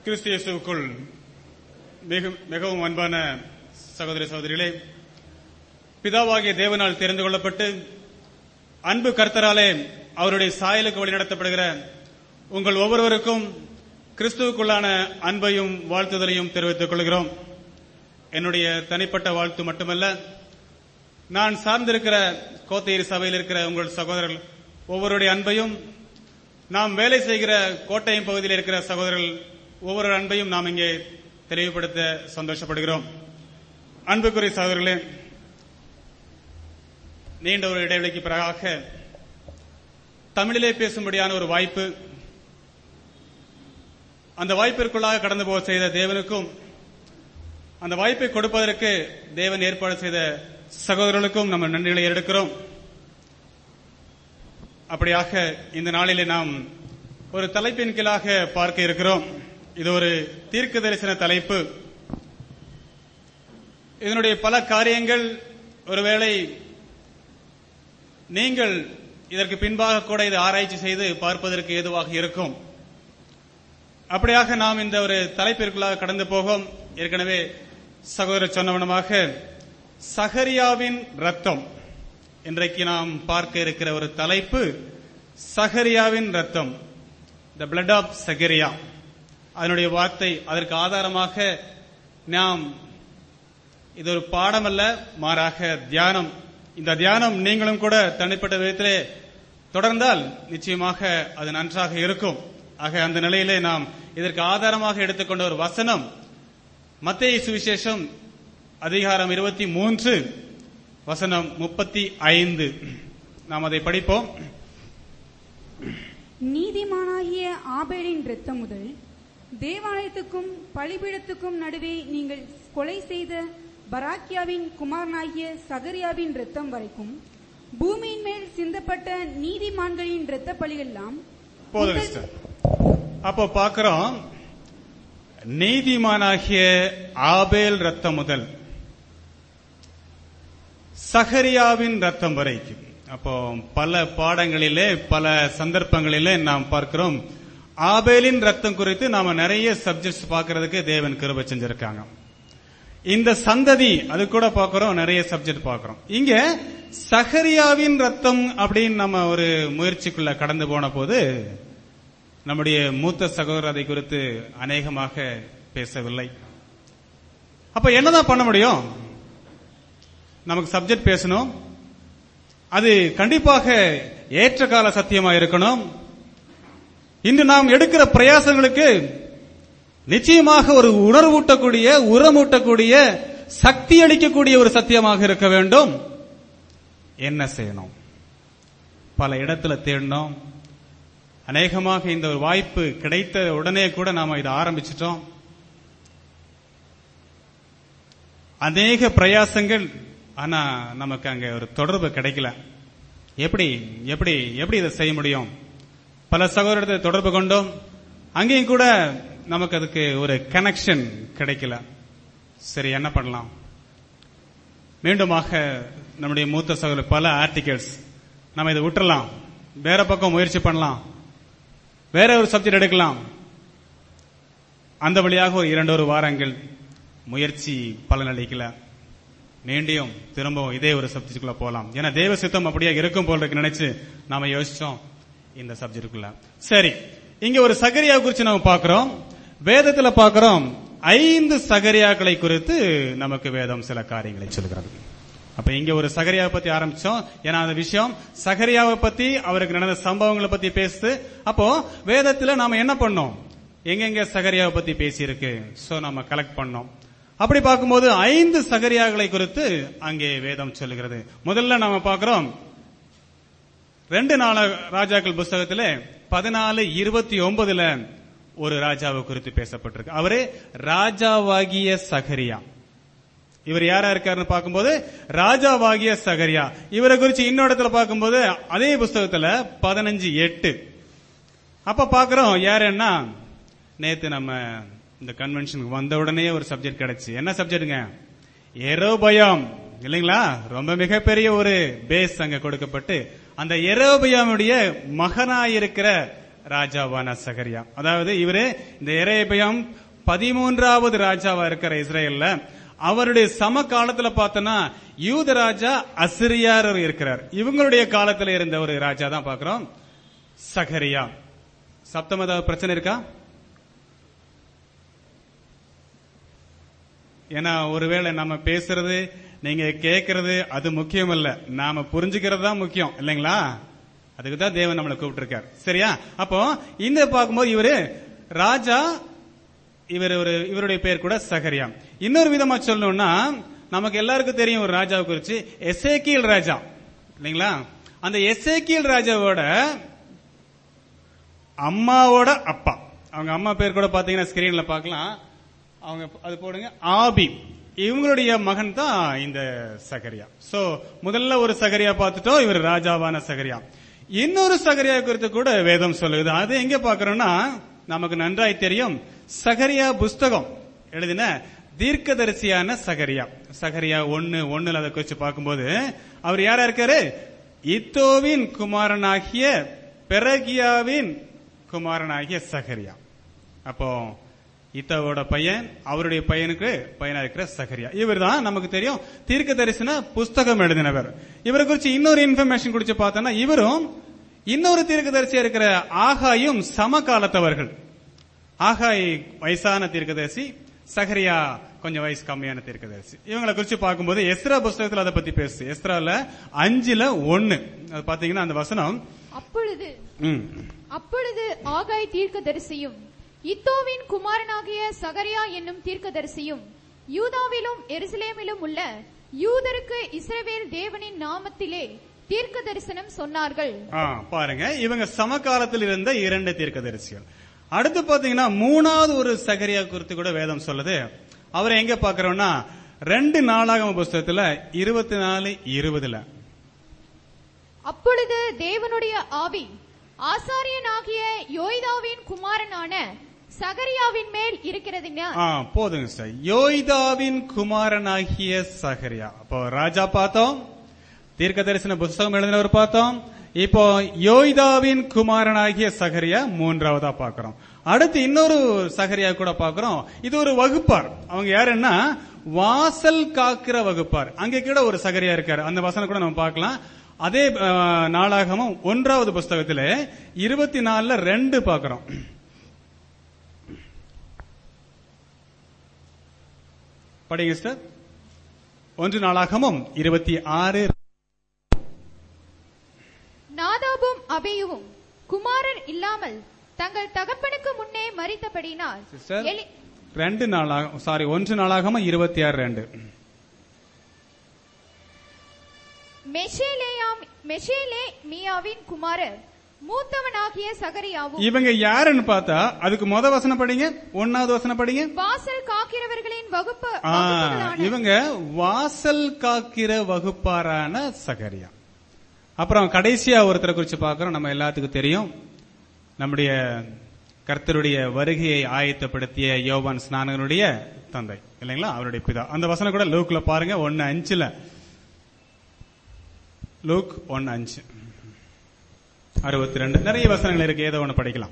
கிறிஸ்து இயேசுவுக்குள் மிக- மிகவும் அன்பான சகோதர சகோதரிகளே பிதாவாகிய தேவனால் தெரிந்து கொள்ளப்பட்டு அன்பு கர்த்தராலே அவருடைய சாயலுக்கு வழிநடத்தப்படுகிற உங்கள் ஒவ்வொருவருக்கும் கிறிஸ்துவுக்குள்ளான அன்பையும் வாழ்த்துதலையும் தெரிவித்துக் கொள்கிறோம் என்னுடைய தனிப்பட்ட வாழ்த்து மட்டுமல்ல நான் சார்ந்திருக்கிற கோத்தேரி சபையில் இருக்கிற உங்கள் சகோதரர்கள் ஒவ்வொருடைய அன்பையும் நாம் வேலை செய்கிற கோட்டயம் பகுதியில் இருக்கிற சகோதரர்கள் ஒவ்வொரு அன்பையும் நாம் இங்கே தெளிவுபடுத்த சந்தோஷப்படுகிறோம் அன்புக்குரிய சகோதரர்களே நீண்ட ஒரு இடைவெளிக்கு பிறகாக தமிழிலே பேசும்படியான ஒரு வாய்ப்பு அந்த வாய்ப்பிற்குள்ளாக கடந்து போக செய்த தேவனுக்கும் அந்த வாய்ப்பை கொடுப்பதற்கு தேவன் ஏற்பாடு செய்த சகோதரர்களுக்கும் நம்ம நன்றிகளை எடுக்கிறோம் அப்படியாக இந்த நாளிலே நாம் ஒரு தலைப்பின் கீழாக பார்க்க இருக்கிறோம் இது ஒரு தீர்க்க தரிசன தலைப்பு இதனுடைய பல காரியங்கள் ஒருவேளை நீங்கள் இதற்கு பின்பாக கூட இதை ஆராய்ச்சி செய்து பார்ப்பதற்கு ஏதுவாக இருக்கும் அப்படியாக நாம் இந்த ஒரு தலைப்பிற்குள்ளாக கடந்து போகும் ஏற்கனவே சகோதரர் சொன்னவனமாக சகரியாவின் ரத்தம் இன்றைக்கு நாம் பார்க்க இருக்கிற ஒரு தலைப்பு சகரியாவின் ரத்தம் த பிளட் ஆஃப் சகரியா அதனுடைய வார்த்தை அதற்கு ஆதாரமாக நாம் இது ஒரு பாடம் அல்ல மாறாக தியானம் இந்த தியானம் நீங்களும் கூட தனிப்பட்ட விதத்திலே தொடர்ந்தால் நிச்சயமாக அது நன்றாக இருக்கும் ஆக அந்த நிலையிலே நாம் இதற்கு ஆதாரமாக எடுத்துக்கொண்ட ஒரு வசனம் மத்தேயு சுவிசேஷம் அதிகாரம் இருபத்தி மூன்று வசனம் முப்பத்தி ஐந்து நாம் அதை படிப்போம் நீதிமானாகிய ஆபேலின் இரத்தம் முதல் தேவாலயத்துக்கும் பலிபீடத்துக்கும் நடுவே நீங்கள் கொலை செய்த பராக்கியாவின் குமாரனாகிய சகரியாவின் இரத்தம் வரைக்கும் பூமியின் மேல் சிந்தப்பட்ட நீதிமான்களின் இரத்த பலியெல்லாம் போதும் உங்கள்- சிஸ்டர் அப்போ பார்க்கிறோம் நீதிமானாகிய ஆபேல் ரத்தம் முதல் சகரியாவின் ரத்தம் வரைக்கும் அப்போ பல பாடங்களிலே பல சந்தர்ப்பங்களிலே நாம் பார்க்கிறோம் ஆபேலின் ரத்தம் குறித்து நாம நிறைய சப்ஜெக்ட்ஸ் பார்க்கிறதுக்கு தேவன் கிருபை செஞ்சிருக்காங்க இந்த சந்ததி அது கூட பார்க்கிறோம் நிறைய சப்ஜெக்ட் பார்க்கிறோம் இங்க சகரியாவின் ரத்தம் அப்படின்னு நம்ம ஒரு முயற்சிக்குள்ள கடந்து போன போது நம்முடைய மூத்த சகோதரர் அதை குறித்து அநேகமாக பேசவில்லை அப்ப என்னதான் பண்ண முடியும் நமக்கு சப்ஜெக்ட் பேசணும் அது கண்டிப்பாக ஏற்ற கால சத்தியமா இருக்கணும் இன்று நாம் எடுக்கிற பிரயாசங்களுக்கு நிச்சயமாக ஒரு உணர்வூட்டக்கூடிய உரமூட்டக்கூடிய சக்தி அளிக்கக்கூடிய ஒரு சத்தியமாக இருக்க வேண்டும் என்ன செய்யணும் பல இடத்துல தேடணும் அநேகமாக இந்த ஒரு வாய்ப்பு கிடைத்த உடனே கூட நாம இதை ஆரம்பிச்சிட்டோம் அநேக பிரயாசங்கள் ஆனா நமக்கு அங்க ஒரு தொடர்பு கிடைக்கல எப்படி எப்படி எப்படி இதை செய்ய முடியும் பல சகோதரத்தை தொடர்பு கொண்டோம் அங்கேயும் கூட நமக்கு அதுக்கு ஒரு கனெக்ஷன் கிடைக்கல சரி என்ன பண்ணலாம் மீண்டுமாக நம்முடைய மூத்த சகோதரர் பல ஆர்டிகல்ஸ் நம்ம இதை விட்டுறலாம் வேற பக்கம் முயற்சி பண்ணலாம் வேற ஒரு சப்ஜெக்ட் எடுக்கலாம் அந்த வழியாக ஒரு இரண்டு ஒரு வாரங்கள் முயற்சி பலனளிக்கல மீண்டும் திரும்பவும் இதே ஒரு சப்ஜெக்டுக்குள்ள போலாம் ஏன்னா தேவ சித்தம் அப்படியே இருக்கும் போல இருக்கு நினைச்சு நாம யோசிச்சோம் இந்த சப்ஜெக்டுக்குள்ள சரி இங்க ஒரு சகரியா குறித்து நம்ம பார்க்கிறோம் வேதத்துல பார்க்கிறோம் ஐந்து சகரியாக்களை குறித்து நமக்கு வேதம் சில காரியங்களை சொல்கிறது அப்ப இங்க ஒரு சகரியாவை பத்தி ஆரம்பிச்சோம் ஏன்னா அந்த விஷயம் சகரியாவை பத்தி அவருக்கு நடந்த சம்பவங்களை பத்தி பேசுது அப்போ வேதத்துல நாம என்ன பண்ணோம் எங்கெங்க சகரியாவை பத்தி பேசியிருக்கு சோ நம்ம கலெக்ட் பண்ணோம் அப்படி பார்க்கும்போது ஐந்து சகரியாக்களை குறித்து அங்கே வேதம் சொல்லுகிறது முதல்ல நாம பார்க்கிறோம் ரெண்டு நாள ராஜாக்கள் புஸ்தகத்திலே பதினாலு இருபத்தி ஒன்பதுல ஒரு ராஜாவை குறித்து பேசப்பட்டிருக்கு அவரே ராஜாவாகிய சகரியா இவர் யாரா இருக்காருன்னு பார்க்கும்போது ராஜாவாகிய சகரியா இவரை குறிச்சு இன்னொரு இடத்துல பார்க்கும்போது அதே புஸ்தகத்துல பதினஞ்சு எட்டு அப்ப பாக்குறோம் யாருன்னா நேத்து நம்ம இந்த கன்வென்ஷனுக்கு வந்த உடனே ஒரு சப்ஜெக்ட் கிடைச்சு என்ன சப்ஜெக்ட்டுங்க எரோபயம் இல்லைங்களா ரொம்ப மிகப்பெரிய ஒரு பேஸ் அங்க கொடுக்கப்பட்டு அந்த எரோபயாமுடைய மகனாயிருக்கிற ராஜாவான சகரியா அதாவது இவரு இந்த எரேபியம் பதிமூன்றாவது ராஜாவா இருக்கிற இஸ்ரேல்ல அவருடைய சம காலத்துல பார்த்தோன்னா யூத ராஜா அசிரியார் இருக்கிறார் இவங்களுடைய காலத்துல இருந்த ஒரு ராஜா தான் பாக்குறோம் சகரியா சப்தம் ஏதாவது பிரச்சனை இருக்கா ஏன்னா ஒருவேளை நம்ம பேசுறது நீங்க கேட்கறது அது முக்கியம் இல்ல நாம புரிஞ்சுக்கிறது தான் முக்கியம் இல்லைங்களா அதுக்கு தான் தேவன் நம்மளை கூப்பிட்டு சரியா அப்போ இந்த பார்க்கும்போது இவரு ராஜா இவர் ஒரு இவருடைய பேர் கூட சகரியா இன்னொரு விதமா சொல்லணும்னா நமக்கு எல்லாருக்கும் தெரியும் ஒரு ராஜாவை குறிச்சு எசேக்கியல் ராஜா இல்லைங்களா அந்த எசேக்கியல் ராஜாவோட அம்மாவோட அப்பா அவங்க அம்மா பேர் கூட பாத்தீங்கன்னா ஸ்கிரீன்ல பார்க்கலாம் அவங்க அது போடுங்க ஆபி இவங்களுடைய மகன் தான் இந்த சகரியா சோ முதல்ல ஒரு சகரியா பார்த்துட்டோம் இவர் ராஜாவான சகரியா இன்னொரு சகரியா குறித்து கூட வேதம் சொல்லுது அது எங்க பாக்குறோம்னா நமக்கு நன்றாய் தெரியும் சகரியா புஸ்தகம் எழுதின தீர்க்கதரிசியான சகரியா சகரியா ஒன்னு ஒண்ணுல அதை குறிச்சு பார்க்கும்போது அவர் யாரா இருக்காரு இத்தோவின் குமாரனாகிய பெரகியாவின் குமாரனாகிய சகரியா அப்போ இத்தாவோட பையன் அவருடைய பையனுக்கு பையனா இருக்கிற சகரியா இவர் தான் நமக்கு தெரியும் தீர்க்க தரிசன புஸ்தகம் எழுதினவர் இவரை குறிச்சு இன்னொரு இன்ஃபர்மேஷன் குறிச்சு பார்த்தோம்னா இவரும் இன்னொரு தீர்க்கதரிசியா இருக்கிற ஆகாயும் சமகாலத்தவர்கள் ஆகாய் வயசான தீர்க்கதரிசி சகரியா கொஞ்சம் வயசு கம்மியான தீர்க்கதரிசி இவங்களை குறிச்சு பார்க்கும்போது எஸ்ரா புஸ்தகத்துல அதை பத்தி பேசு எஸ்ரால அஞ்சுல ஒன்னு அது பாத்தீங்கன்னா அந்த வசனம் அப்பொழுது ம், அப்பொழுது ஆகாய் தீர்க்கதரிசியும் இத்தோவின் குமாரனாகிய சகரியா என்னும் தீர்க்கதரிசியும் யூதாவிலும் எருசலேமிலும் உள்ள யூதருக்கு இஸ்ரவேல் தேவனின் நாமத்திலே தீர்க்க தரிசனம் சொன்னார்கள் ஆ, பாருங்க இவங்க சமகாலத்தில் இருந்த இரண்டு தீர்க்கதரிசிகள் அடுத்து பாத்தீங்கன்னா மூணாவது ஒரு சகரியா குறித்து கூட வேதம் சொல்லுது அவரை எங்க பாக்குறோம்னா ரெண்டு நாளாகம புஸ்தகத்துல இருபத்தி நாலு இருபதுல அப்பொழுது தேவனுடைய ஆவி ஆசாரியனாகிய யோய்தாவின் குமாரனான சகரியாவின் மேல் இருக்கிறதுனா ஆ, போதுங்க சார் யோய்தாவின் குமாரனாகிய சகரியா அப்போ ராஜா பார்த்தோம் தீர்க்க தரிசன புஸ்தகம் எழுதினவர் பார்த்தோம் இப்போ யோய்தாவின் குமாரனாகிய சகரியா மூன்றாவதா பார்க்கிறோம் அடுத்து இன்னொரு சகரியா கூட பார்க்கிறோம் இது ஒரு வகுப்பார் அவங்க யாருன்னா வாசல் காக்கிற வகுப்பார் அங்க கூட ஒரு சகரியா இருக்காரு அந்த வசனம் கூட நம்ம பார்க்கலாம் அதே ஆ, நாளாகமும் ஒன்றாவது புஸ்தகத்துல இருபத்தி நாலுல ரெண்டு பார்க்கிறோம் படிங்க சார் ஒன்று நாளாகமும் இருபத்தி ஆறு நாதாபும் அபியுவும் குமாரர் இல்லாமல் தங்கள் தகப்பனுக்கு முன்னே மறித்தபடினால் சிஸ்டர் எலி- ரெண்டு நாளாக சாரி ஒன்று நாளாகமும் இருபத்தி ஆறு ரெண்டு மெஷேலேயாம் மெஷேலே மியாவின் குமாரர் மூத்தவனாகிய சகரியாவும் இவங்க யாருன்னு பார்த்தா அதுக்கு முத வசனம் படிங்க ஒன்னாவது வசனம் படிங்க வாசல் காக்கிறவர்களின் வகுப்பு ஆ, வகுப்புகளான இவங்க வாசல் காக்கிற வகுப்பாரான சகரியா அப்புறம் கடைசியா ஒருத்தரை குறிச்சு பார்க்கிறோம் நம்ம எல்லாத்துக்கும் தெரியும் நம்முடைய கர்த்தருடைய வருகையை ஆயத்தப்படுத்திய யோவான் ஸ்நானகனுடைய தந்தை இல்லைங்களா அவருடைய பிதா அந்த வசனம் கூட லூக்ல பாருங்க ஒன்னு அஞ்சுல லூக் ஒன்னு அஞ்சு அறுபத்தி ரெண்டு நிறைய வசனங்கள் இருக்கு ஏதோ ஒன்று படிக்கலாம்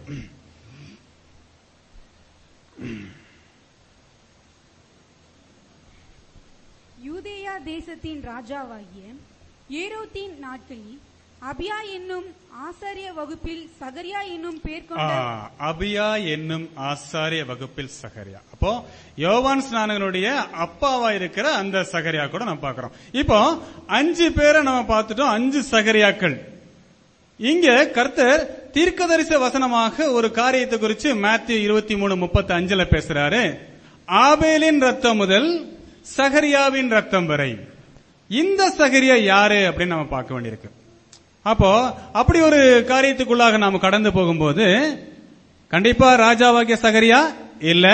யூதேயா தேசத்தின் ராஜாவாகிய ஏரோத்தின் நாட்களில் அபியா என்னும் ஆசாரிய வகுப்பில் சகரியா என்னும் பேர் ஆ, கொண்ட அபியா என்னும் ஆசாரிய வகுப்பில் சகரியா அப்போ யோவான் ஸ்நானகனுடைய அப்பாவா இருக்கிற அந்த சகரியா கூட நம்ம பார்க்கிறோம் இப்போ அஞ்சு பேரை நம்ம பார்த்துட்டோம் அஞ்சு சகரியாக்கள் இங்க கர்த்தர் தீர்க்கதரிச வசனமாக ஒரு காரியத்தை குறித்து மேத்யூ இருபத்தி மூணு முப்பத்தி அஞ்சுல பேசுறாரு ஆபேலின் ரத்தம் முதல் சகரியாவின் ரத்தம் வரை இந்த சகரியா யாரு அப்படின்னு நம்ம பார்க்க வேண்டியிருக்கு அப்போ அப்படி ஒரு காரியத்துக்குள்ளாக நாம் கடந்து போகும்போது கண்டிப்பா ராஜாவாகிய சகரியா இல்ல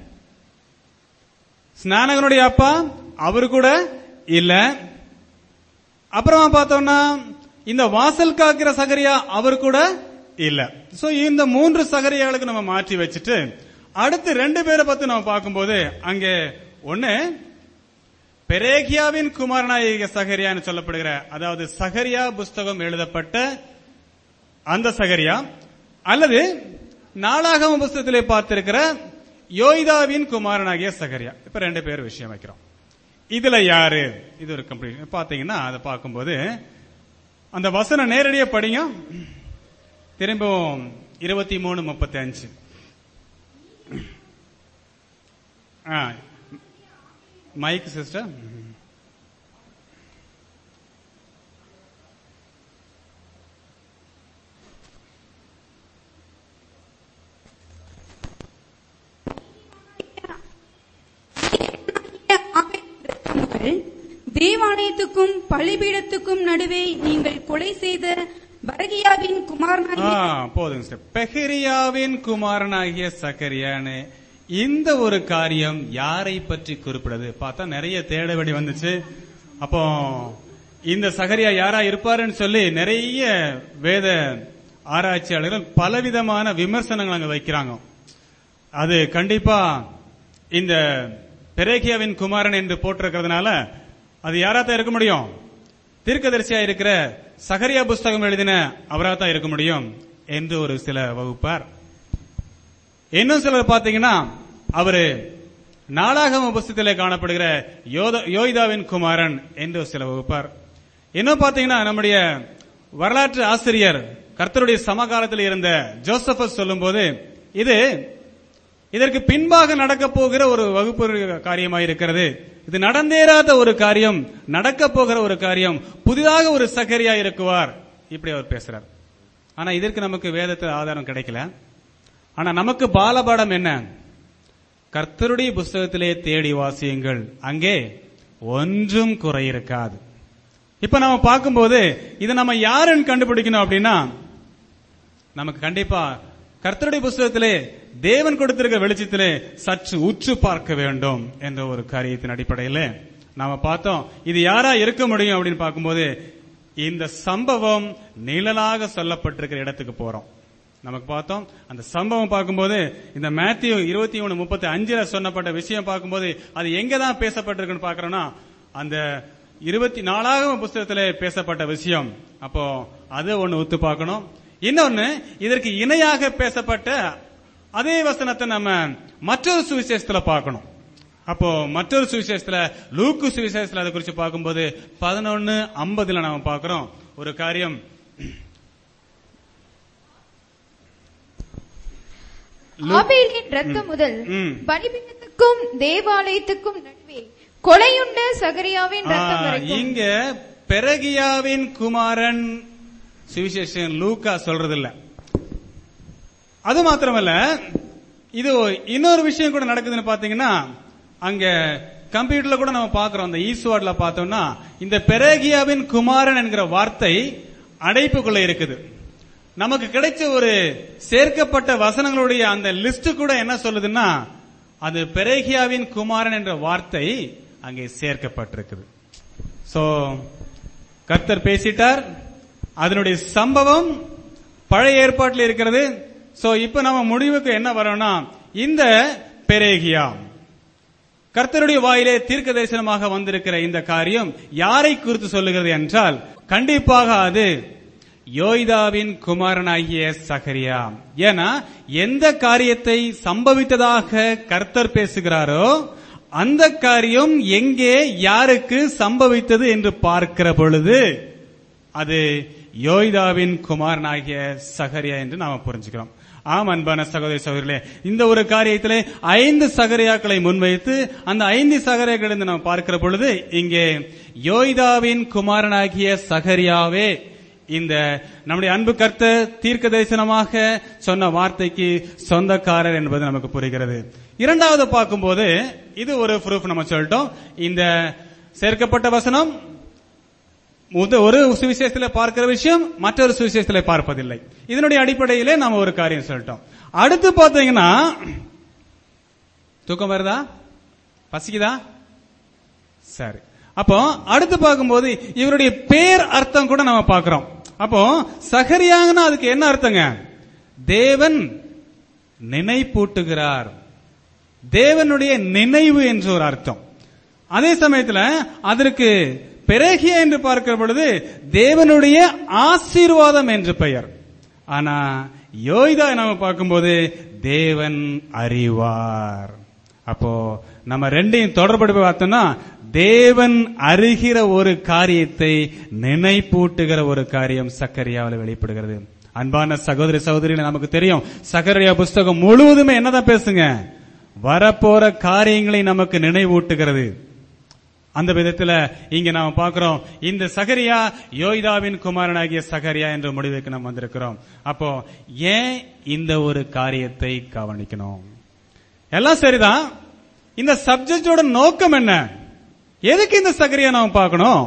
ஸ்நானகனுடைய அப்பா அவரு கூட இல்ல அப்புறமா பார்த்தோம்னா இந்த வாசல் காக்கிற சகரியா அவர் கூட இல்ல சோ இந்த மூன்று சகரியாளுக்கு நம்ம மாற்றி வச்சுட்டு அடுத்து ரெண்டு பேரை பத்தி நம்ம பார்க்கும்போது அங்கே ஒண்ணு பெரேகியாவின் குமாரனாயிக சகரியான்னு சொல்லப்படுகிற அதாவது சகரியா புஸ்தகம் எழுதப்பட்ட அந்த சகரியா அல்லது நாளாகம புஸ்தகத்திலே பார்த்திருக்கிற யோய்தாவின் குமாரனாகிய சகரியா இப்ப ரெண்டு பேர் விஷயம் வைக்கிறோம் இதுல யாரு இது ஒரு கம்ப்ளீட் பாத்தீங்கன்னா அதை பார்க்கும்போது அந்த வசனம் நேரடியா படிங்க திரும்பவும் இருபத்தி மூணு முப்பத்தி அஞ்சு மைக் சிஸ்டர் தேவாலயத்துக்கும் பலிபீடத்துக்கும் நடுவே நீங்கள் கொலை செய்த பரகியாவின் ஆ, குமாரனாகிய போதுங்க சிஸ்டர் பெஹரியாவின் குமாரனாகிய சக்கரியானு இந்த ஒரு காரியம் யாரை பற்றி குறிப்பிடுது பார்த்தா நிறைய தேட வேண்டி வந்துச்சு அப்போ இந்த சகரியா யாரா இருப்பாருன்னு சொல்லி நிறைய வேத ஆராய்ச்சியாளர்கள் பலவிதமான விமர்சனங்கள் அங்க வைக்கிறாங்க அது கண்டிப்பா இந்த பெரேகியாவின் குமாரன் என்று போட்டிருக்கிறதுனால அது யாரா தான் இருக்க முடியும் தீர்க்கதரிசியா இருக்கிற சகரியா புஸ்தகம் எழுதின அவரா தான் இருக்க முடியும் என்று ஒரு சில வகுப்பார் இன்னும் சிலர் பாத்தீங்கன்னா அவரு நாளாகம புஸ்தகத்திலே காணப்படுகிற யோத- யோய்தாவின் குமாரன் என்று ஒரு சில வகுப்பார் இன்னும் பாத்தீங்கன்னா நம்முடைய வரலாற்று ஆசிரியர் கர்த்தருடைய சமகாலத்தில் இருந்த ஜோசபஸ் சொல்லும்போது இது இதற்கு பின்பாக நடக்க போகிற ஒரு வகுப்பு காரியமாக இருக்கிறது இது நடந்தேறாத ஒரு காரியம் நடக்க போகிற ஒரு காரியம் புதிதாக ஒரு சகரியா இருக்குவார் இப்படி அவர் பேசுறார் ஆனா இதற்கு நமக்கு வேதத்தில் ஆதாரம் கிடைக்கல ஆனா நமக்கு பாலபாடம் என்ன கர்த்தருடைய புஸ்தகத்திலே தேடி வாசியுங்கள் அங்கே ஒன்றும் குறை இருக்காது இப்ப நம்ம பார்க்கும்போது இதை நம்ம யாருன்னு கண்டுபிடிக்கணும் அப்படின்னா நமக்கு கண்டிப்பா கர்த்தருடைய புஸ்தகத்திலே தேவன் கொடுத்திருக்கிற வெளிச்சத்திலே சற்று உற்று பார்க்க வேண்டும் என்ற ஒரு காரியத்தின் அடிப்படையில் நாம பார்த்தோம் இது யாரா இருக்க முடியும் அப்படின்னு பார்க்கும்போது இந்த சம்பவம் நிழலாக சொல்லப்பட்டிருக்கிற இடத்துக்கு போறோம் நமக்கு பார்த்தோம் அந்த சம்பவம் பார்க்கும்போது இந்த மேத்யூ இருபத்தி ஒன்று முப்பத்தி அஞ்சுல சொன்னப்பட்ட விஷயம் பார்க்கும்போது அது எங்க தான் பேசப்பட்டிருக்குன்னு பார்க்கறோம்னா அந்த இருபத்தி நாலாவது புஸ்தகத்திலே பேசப்பட்ட விஷயம் அப்போ அது ஒண்ணு ஒத்து பார்க்கணும் இன்னொன்னு இதற்கு இணையாக பேசப்பட்ட அதே வசனத்தை நம்ம மற்றொரு சுவிசேஷத்துல பார்க்கணும் அப்போ மற்றொரு சுவிசேஷத்துல லூக்கு சுவிசேஷத்துல அதை குறித்து பார்க்கும்போது பதினொன்னு ஐம்பதுல நாம பார்க்கிறோம் ஒரு காரியம் லூக்- ஆபேலின் ரத்தம் முதல் ம். பலிபீடத்துக்கும் தேவாலயத்துக்கும் நடுவே கொலையுண்ட சகரியாவின் ரத்தம் ஆ, வரைக்கும் இங்க பெரகியாவின் குமாரன் சுவிசேஷன் லூக்கா சொல்றது இல்ல அது மாத்திரமல்ல இது இன்னொரு விஷயம் கூட நடக்குதுன்னு பாத்தீங்கன்னா அங்க கம்ப்யூட்டர்ல கூட நம்ம பாக்குறோம் அந்த ஈஸ்வார்ட்ல பார்த்தோம்னா இந்த பெரகியாவின் குமாரன் என்கிற வார்த்தை அடைப்புக்குள்ள இருக்குது நமக்கு கிடைச்ச ஒரு சேர்க்கப்பட்ட வசனங்களுடைய அந்த லிஸ்ட் கூட என்ன சொல்லுதுன்னா அது பெரேகியாவின் குமாரன் என்ற வார்த்தை அங்கே சேர்க்கப்பட்டிருக்குது சோ கர்த்தர் பேசிட்டார் அதனுடைய சம்பவம் பழைய ஏற்பாட்டில் இருக்கிறது சோ இப்ப நம்ம முடிவுக்கு என்ன வரோம்னா இந்த பெரேகியா கர்த்தருடைய வாயிலே தீர்க்க தரிசனமாக வந்திருக்கிற இந்த காரியம் யாரை குறித்து சொல்லுகிறது என்றால் கண்டிப்பாக அது யோய்தாவின் குமாரனாகிய சகரியா ஏன்னா எந்த காரியத்தை சம்பவித்ததாக கர்த்தர் பேசுகிறாரோ அந்த காரியம் எங்கே யாருக்கு சம்பவித்தது என்று பார்க்கிற பொழுது அது யோய்தாவின் குமாரனாகிய சகரியா என்று நாம புரிஞ்சுக்கிறோம் ஆம் அன்பான சகோதரி சகோதரிகளே இந்த ஒரு காரியத்திலே ஐந்து சகரியாக்களை முன்வைத்து அந்த ஐந்து சகரியாக்களை நாம் பார்க்கிற பொழுது இங்கே யோய்தாவின் குமாரனாகிய சகரியாவே இந்த நம்முடைய அன்பு கர்த்த தீர்க்க தரிசனமாக சொன்ன வார்த்தைக்கு சொந்தக்காரர் என்பது நமக்கு புரிகிறது இரண்டாவது பார்க்கும்போது இது ஒரு ப்ரூஃப் நம்ம சொல்லிட்டோம் இந்த சேர்க்கப்பட்ட வசனம் முத ஒரு சுவிசேஷத்தில் பார்க்கிற விஷயம் மற்றொரு சுவிசேஷத்தில் பார்ப்பதில்லை இதனுடைய அடிப்படையிலே நாம ஒரு காரியம் சொல்லிட்டோம் அடுத்து பாத்தீங்கன்னா தூக்கம் வருதா பசிக்குதா சரி அப்போ அடுத்து பார்க்கும்போது இவருடைய பேர் அர்த்தம் கூட நம்ம பார்க்கிறோம் அப்போ சகரியாங்கன்னா அதுக்கு என்ன அர்த்தங்க தேவன் நினைப்பூட்டுகிறார் தேவனுடைய நினைவு என்று ஒரு அர்த்தம் அதே சமயத்துல அதற்கு பெரகியா என்று பார்க்கிற பொழுது தேவனுடைய ஆசீர்வாதம் என்று பெயர் ஆனா யோய்தா நம்ம பார்க்கும்போது தேவன் அறிவார் அப்போ நம்ம ரெண்டையும் தொடர்படுத்தி பார்த்தோம்னா தேவன் அறிகிற ஒரு காரியத்தை நினைப்பூட்டுகிற ஒரு காரியம் சக்கரியாவில் வெளிப்படுகிறது அன்பான சகோதரி சகோதரிகளை நமக்கு தெரியும் சக்கரியா புஸ்தகம் முழுவதுமே என்னதான் பேசுங்க வரப்போற காரியங்களை நமக்கு நினைவூட்டுகிறது அந்த விதத்துல இங்க நாம பார்க்கிறோம் இந்த சகரியா யோய்தாவின் குமாரனாகிய சகரியா என்ற முடிவுக்கு நாம் வந்திருக்கிறோம் அப்போ ஏன் இந்த ஒரு காரியத்தை கவனிக்கணும் எல்லாம் சரிதான் இந்த சப்ஜெக்டோட நோக்கம் என்ன எதுக்கு இந்த சகரியா நாம பார்க்கணும்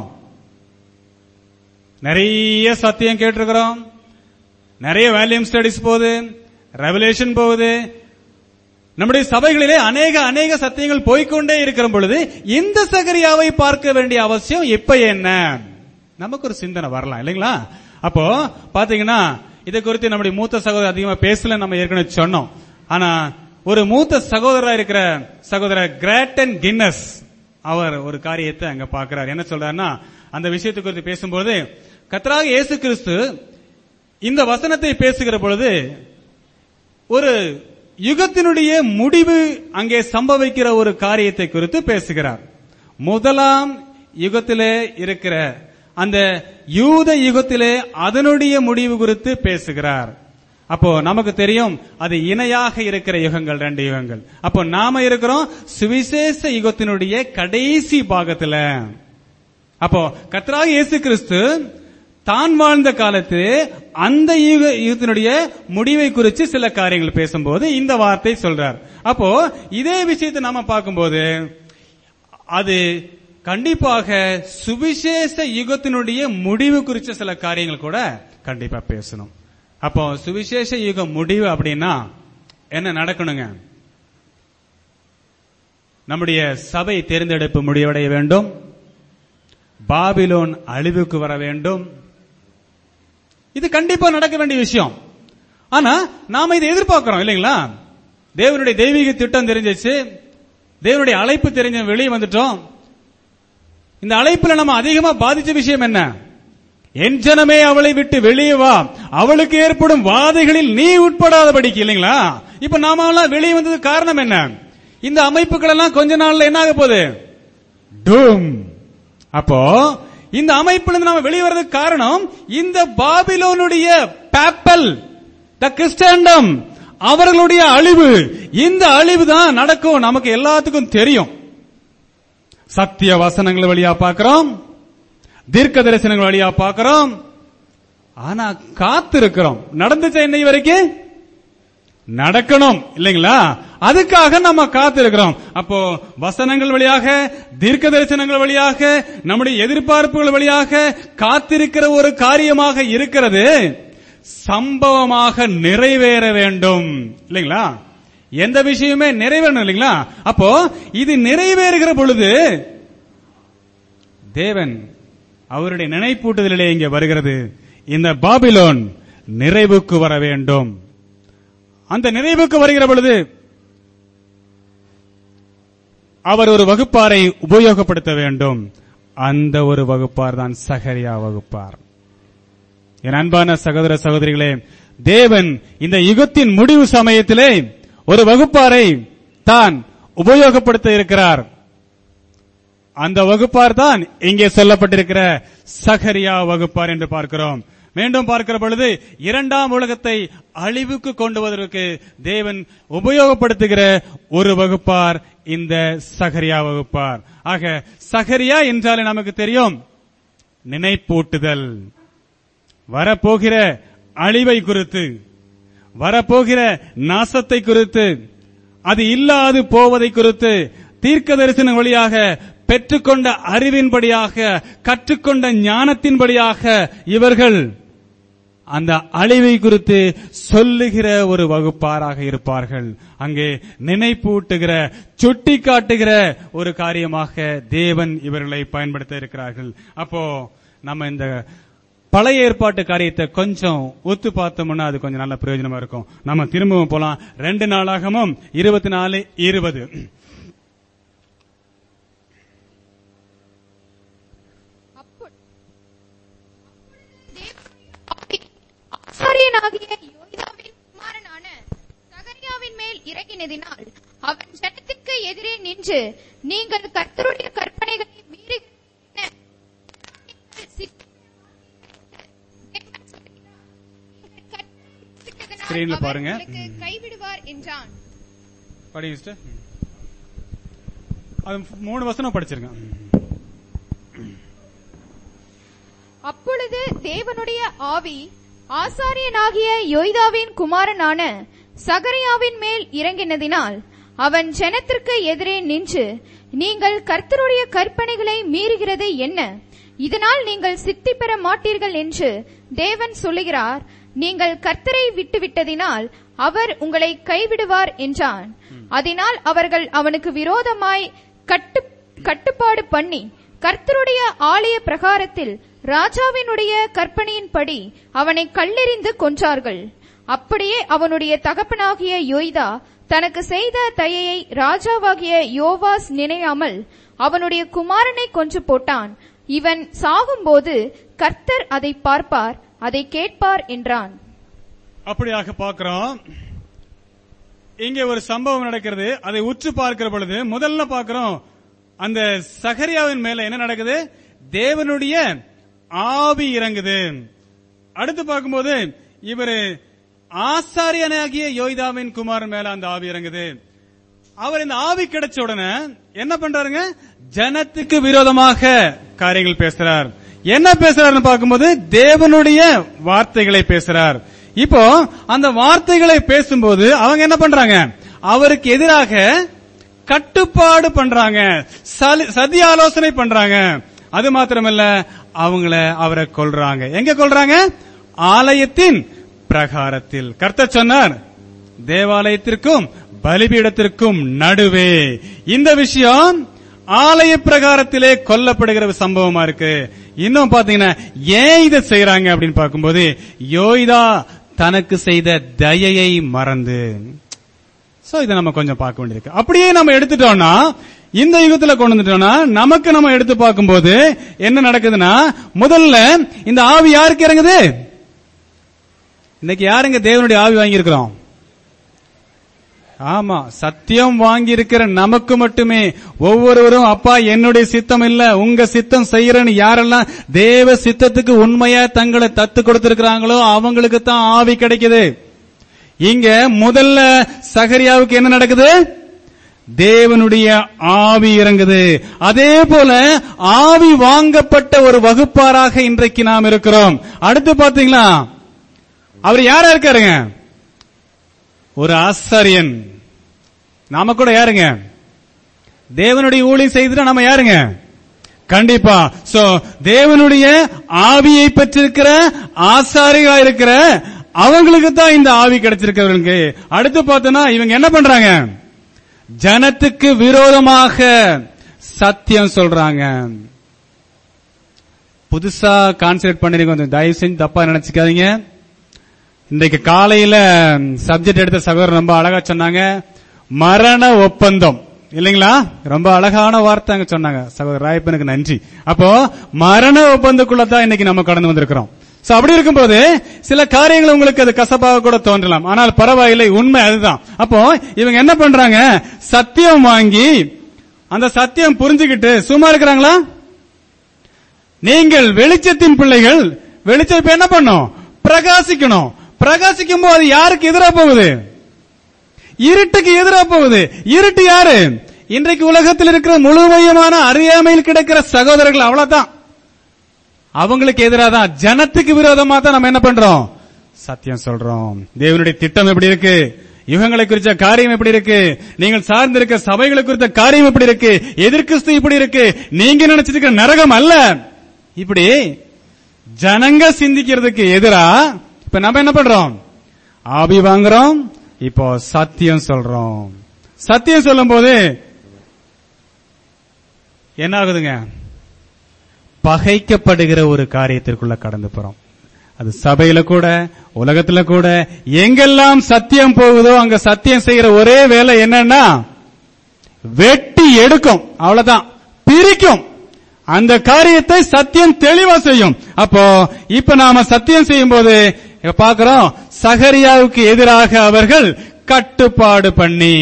நிறைய சத்தியம் கேட்டிருக்கிறோம் நிறைய வேல்யூம் ஸ்டடிஸ் போகுது ரெவலேஷன் போகுது நம்முடைய சபைகளிலே அநேக அநேக சத்தியங்கள் போய்க்கொண்டே இருக்கிற பொழுது இந்த சகரியாவை பார்க்க வேண்டிய அவசியம் இப்ப என்ன நமக்கு ஒரு சிந்தனை வரலாம் இல்லைங்களா அப்போ பாத்தீங்கன்னா இதை குறித்து நம்முடைய மூத்த சகோதரர் அதிகமா பேசல நம்ம ஏற்கனவே சொன்னோம் ஆனா ஒரு மூத்த சகோதரரா இருக்கிற சகோதரர் கிரேட்டன் கின்னஸ் அவர் ஒரு காரியத்தை அங்க பார்க்கிறார் என்ன சொல்றாருன்னா அந்த விஷயத்தை குறித்து பேசும்போது கத்தராக இயேசு கிறிஸ்து இந்த வசனத்தை பேசுகிற பொழுது ஒரு யுகத்தினுடைய முடிவு அங்கே சம்பவிக்கிற ஒரு காரியத்தை குறித்து பேசுகிறார் முதலாம் யுகத்திலே இருக்கிற அந்த யூத யுகத்திலே அதனுடைய முடிவு குறித்து பேசுகிறார் அப்போ நமக்கு தெரியும் அது இணையாக இருக்கிற யுகங்கள் ரெண்டு யுகங்கள் அப்போ நாம இருக்கிறோம் சுவிசேஷ யுகத்தினுடைய கடைசி பாகத்துல அப்போ கர்த்தராக இயேசு கிறிஸ்து தான் வாழ்ந்த காலத்தில் அந்த யுக யுகத்தினுடைய முடிவை குறித்து சில காரியங்கள் பேசும்போது இந்த வார்த்தை சொல்றார் அப்போ இதே விஷயத்தை நாம பார்க்கும்போது அது கண்டிப்பாக சுவிசேஷ யுகத்தினுடைய முடிவு குறித்த சில காரியங்கள் கூட கண்டிப்பா பேசணும் அப்போ சுவிசேஷ யுக முடிவு அப்படின்னா என்ன நடக்கணுங்க நம்முடைய சபை தேர்ந்தெடுப்பு முடிவடைய வேண்டும் பாபிலோன் அழிவுக்கு வர வேண்டும் இது கண்டிப்பா நடக்க வேண்டிய விஷயம் ஆனா நாம இதை எதிர்பார்க்கிறோம் இல்லைங்களா தேவனுடைய தெய்வீக திட்டம் தெரிஞ்சிச்சு தேவனுடைய அழைப்பு தெரிஞ்ச வெளியே வந்துட்டோம் இந்த அழைப்புல நம்ம அதிகமா பாதிச்ச விஷயம் என்ன என் ஜனமே அவளை விட்டு வெளியே வா அவளுக்கு ஏற்படும் வாதைகளில் நீ உட்படாதபடிக்கு இல்லைங்களா இப்ப நாம எல்லாம் வெளியே வந்தது காரணம் என்ன இந்த அமைப்புகள் எல்லாம் கொஞ்ச நாள்ல என்ன ஆக போகுது டூம் அப்போ இந்த அமைப்புல இருந்து நாம வெளியே வர்றதுக்கு காரணம் இந்த பாபிலோனுடைய பேப்பல் த கிறிஸ்டண்டம் அவர்களுடைய அழிவு இந்த அழிவு தான் நடக்கும் நமக்கு எல்லாத்துக்கும் தெரியும் சத்திய வசனங்கள் வழியா பார்க்கிறோம் தீர்க்க தரிசனங்கள் வழியா பார்க்கிறோம் ஆனா காத்திருக்கிறோம் நடந்துச்சா இன்னை வரைக்கும் நடக்கணும் இல்லைங்களா அதுக்காக நம்ம காத்திருக்கிறோம் அப்போ வசனங்கள் வழியாக தீர்க்க தரிசனங்கள் வழியாக நம்முடைய எதிர்பார்ப்புகள் வழியாக காத்திருக்கிற ஒரு காரியமாக இருக்கிறது சம்பவமாக நிறைவேற வேண்டும் இல்லைங்களா எந்த விஷயமே நிறைவேறணும் இல்லைங்களா அப்போ இது நிறைவேறுகிற பொழுது தேவன் அவருடைய நினைப்பூட்டுதலிலே இங்கே வருகிறது இந்த பாபிலோன் நிறைவுக்கு வர வேண்டும் அந்த நிறைவுக்கு வருகிற பொழுது அவர் ஒரு வகுப்பாரை உபயோகப்படுத்த வேண்டும் அந்த ஒரு வகுப்பார் தான் சகரியா வகுப்பார் என் அன்பான சகோதர சகோதரிகளே தேவன் இந்த யுகத்தின் முடிவு சமயத்திலே ஒரு வகுப்பாரை தான் உபயோகப்படுத்த இருக்கிறார் அந்த வகுப்பார் தான் இங்கே சொல்லப்பட்டிருக்கிற சகரியா வகுப்பார் என்று பார்க்கிறோம் மீண்டும் பார்க்கிற பொழுது இரண்டாம் உலகத்தை அழிவுக்கு கொண்டு வருவதற்கு தேவன் உபயோகப்படுத்துகிற ஒரு வகுப்பார் இந்த சகரியா வகுப்பார் ஆக சகரியா என்றாலே நமக்கு தெரியும் நினைப்பூட்டுதல் வரப்போகிற அழிவை குறித்து வரப்போகிற நாசத்தை குறித்து அது இல்லாது போவதை குறித்து தீர்க்க தரிசனம் வழியாக பெற்றுக்கொண்ட அறிவின்படியாக கற்றுக்கொண்ட ஞானத்தின்படியாக இவர்கள் அந்த அழிவை குறித்து சொல்லுகிற ஒரு வகுப்பாராக இருப்பார்கள் அங்கே நினைப்பூட்டுகிற சுட்டி காட்டுகிற ஒரு காரியமாக தேவன் இவர்களை பயன்படுத்த இருக்கிறார்கள் அப்போ நம்ம இந்த பழைய ஏற்பாட்டு காரியத்தை கொஞ்சம் ஒத்து பார்த்தோம்னா அது கொஞ்சம் நல்ல பிரயோஜனமா இருக்கும் நம்ம திரும்பவும் போலாம் ரெண்டு நாளாகமும் இருபத்தி நாலு இருபது ஆசாரியனாகிய யோய்தாவின் இறங்கினதினால் அவன் ஜனத்துக்கு எதிரே நின்று நீங்கள் கர்த்தருடைய கற்பனைகளை மீறி Screenல பாருங்க. உங்களுக்கு கைவிடுவார் என்றான் படி sister. அது மூணு வசனம் படிச்சிருக்கேன் அப்பொழுது தேவனுடைய ஆவி ஆசாரியனாகிய யோய்தாவின் குமாரனான சகரியாவின் மேல் இறங்கினதினால் அவன் ஜனத்திற்கு எதிரே நின்று நீங்கள் கர்த்தருடைய கற்பனைகளை மீறுகிறது என்ன இதனால் நீங்கள் சித்தி பெற மாட்டீர்கள் என்று தேவன் சொல்லுகிறார் நீங்கள் கர்த்தரை விட்டுவிட்டதினால் அவர் உங்களை கைவிடுவார் என்றான் அதனால் அவர்கள் அவனுக்கு விரோதமாய் கட்டு கட்டுப்பாடு பண்ணி கர்த்தருடைய ஆலய பிரகாரத்தில் ராஜாவினுடைய கற்பனையின்படி அவனை கல்லெறிந்து கொன்றார்கள் அப்படியே அவனுடைய தகப்பனாகிய யோய்தா தனக்கு செய்த தயையை ராஜாவாகிய யோவாஸ் நினையாமல் அவனுடைய குமாரனை கொன்று போட்டான் இவன் சாகும்போது கர்த்தர் அதை பார்ப்பார் அதை கேட்பார் என்றான் அப்படியாக பார்க்கிறோம் இங்கே ஒரு சம்பவம் நடக்கிறது அதை உற்று பார்க்கிற பொழுது முதல்ல பார்க்கிறோம் அந்த சகரியாவின் மேல என்ன நடக்குது தேவனுடைய ஆவி இறங்குது அடுத்து பார்க்கும்போது இவரு ஆசாரியனாகிய யோய்தாவின் குமாரன் மேல அந்த ஆவி இறங்குது அவர் இந்த ஆவி கிடைச்ச உடனே என்ன பண்றாருங்க ஜனத்துக்கு விரோதமாக காரியங்கள் பேசுறார் என்ன பேசுறாருன்னு பார்க்கும்போது தேவனுடைய வார்த்தைகளை பேசுறார் இப்போ அந்த வார்த்தைகளை பேசும்போது அவங்க என்ன பண்றாங்க அவருக்கு எதிராக கட்டுப்பாடு பண்றாங்க சலி- சதி ஆலோசனை பண்றாங்க அது மாத்திரமல்ல அவங்கள அவரை கொல்றாங்க எங்க கொல்றாங்க ஆலயத்தின் பிரகாரத்தில் கர்த்தர் சொன்னார் தேவாலயத்திற்கும் பலிபீடத்திற்கும் நடுவே இந்த விஷயம் ஆலய பிரகாரத்திலே கொல்லப்படுகிற ஒரு சம்பவமா இருக்கு இன்னும் பாத்தீங்கன்னா ஏன் இதை செய்யறாங்க அப்படின்னு பார்க்கும்போது யோய்தா தனக்கு செய்த தயையை மறந்து சோ இதை நம்ம கொஞ்சம் பார்க்க வேண்டியிருக்கு அப்படியே நம்ம எடுத்துட்டோம்னா இந்த யுகத்துல கொண்டு வந்துட்டோம்னா நமக்கு நம்ம எடுத்து பார்க்கும்போது என்ன நடக்குதுன்னா முதல்ல இந்த ஆவி யாருக்கு இறங்குது இன்னைக்கு யாருங்க தேவனுடைய ஆவி வாங்கியிருக்கிறோம் ஆமா சத்தியம் வாங்கி இருக்கிற நமக்கு மட்டுமே ஒவ்வொருவரும் அப்பா என்னுடைய சித்தம் இல்ல உங்க சித்தம் செய்யறன்னு யாரெல்லாம் தேவ சித்தத்துக்கு உண்மையா தங்களை தத்து கொடுத்திருக்கிறாங்களோ அவங்களுக்கு தான் ஆவி கிடைக்குது இங்க முதல்ல சகரியாவுக்கு என்ன நடக்குது தேவனுடைய ஆவி இறங்குது அதே போல ஆவி வாங்கப்பட்ட ஒரு வகுப்பாராக இன்றைக்கு நாம் இருக்கிறோம் அடுத்து பாத்தீங்களா அவர் யாரா இருக்காருங்க ஒரு ஆசாரியன் நாம கூட யாருங்க தேவனுடைய ஊழியம் செய்துட்டு நம்ம யாருங்க கண்டிப்பா சோ தேவனுடைய ஆவியை பெற்றிருக்கிற ஆசாரிகளா இருக்கிற அவங்களுக்கு தான் இந்த ஆவி கிடைச்சிருக்கிறவங்களுக்கு அடுத்து பார்த்தோன்னா இவங்க என்ன பண்றாங்க ஜனத்துக்கு விரோதமாக சத்தியம் சொல்றாங்க புதுசா கான்செப்ட் பண்ணிருக்கோம் கொஞ்சம் தயவு செஞ்சு தப்பா நினைச்சுக்காதீங்க இன்றைக்கு காலையில சப்ஜெக்ட் எடுத்த சகோதரர் ரொம்ப அழகா சொன்னாங்க மரண ஒப்பந்தம் இல்லைங்களா ரொம்ப அழகான வார்த்தை அங்க சொன்னாங்க சகோதரர் ராயப்பனுக்கு நன்றி அப்போ மரண ஒப்பந்தக்குள்ள தான் இன்னைக்கு நம்ம கடந்து வந்திருக்கிறோம் சோ அப்படி இருக்கும்போது சில காரியங்கள் உங்களுக்கு அது கசப்பாக கூட தோன்றலாம் ஆனால் பரவாயில்லை உண்மை அதுதான் அப்போ இவங்க என்ன பண்றாங்க சத்தியம் வாங்கி அந்த சத்தியம் புரிஞ்சுக்கிட்டு சும்மா இருக்கிறாங்களா நீங்கள் வெளிச்சத்தின் பிள்ளைகள் வெளிச்சம் இப்ப என்ன பண்ணும் பிரகாசிக்கணும் பிரகாசிக்கும் போது யாருக்கு எதிரா போகுது இருட்டுக்கு எதிரா போகுது இருட்டு யாரு இன்றைக்கு உலகத்தில் இருக்கிற முழுமையமான அறியாமையில் கிடக்கிற சகோதரர்கள் அவ்வளவுதான் அவங்களுக்கு எதிராக தான் ஜனத்துக்கு விரோதமா தான் நம்ம என்ன பண்றோம் சத்தியம் சொல்றோம் தேவனுடைய திட்டம் எப்படி இருக்கு யுகங்களை குறித்த காரியம் எப்படி இருக்கு நீங்கள் சார்ந்திருக்க சபைகளை குறித்த காரியம் எப்படி இருக்கு எதிர்கிறிஸ்து இப்படி இருக்கு நீங்க நினைச்சிட்டு இருக்கிற நரகம் அல்ல இப்படி ஜனங்க சிந்திக்கிறதுக்கு எதிரா இப்ப நம்ம என்ன பண்றோம் ஆபி வாங்குறோம் இப்போ சத்தியம் சொல்றோம் சத்தியம் சொல்லும் போது என்ன ஆகுதுங்க பகைக்கப்படுகிற ஒரு காரியத்திற்குள்ள கடந்து போறோம் அது சபையில கூட உலகத்துல கூட எங்கெல்லாம் சத்தியம் போகுதோ அங்க சத்தியம் செய்யற ஒரே வேலை என்னன்னா வெட்டி எடுக்கும் அவ்வளவுதான் பிரிக்கும் அந்த காரியத்தை சத்தியம் தெளிவா செய்யும் அப்போ இப்ப நாம சத்தியம் செய்யும் போது பார்க்கிறோம் சகரியாவுக்கு எதிராக அவர்கள் கட்டுப்பாடு பண்ணி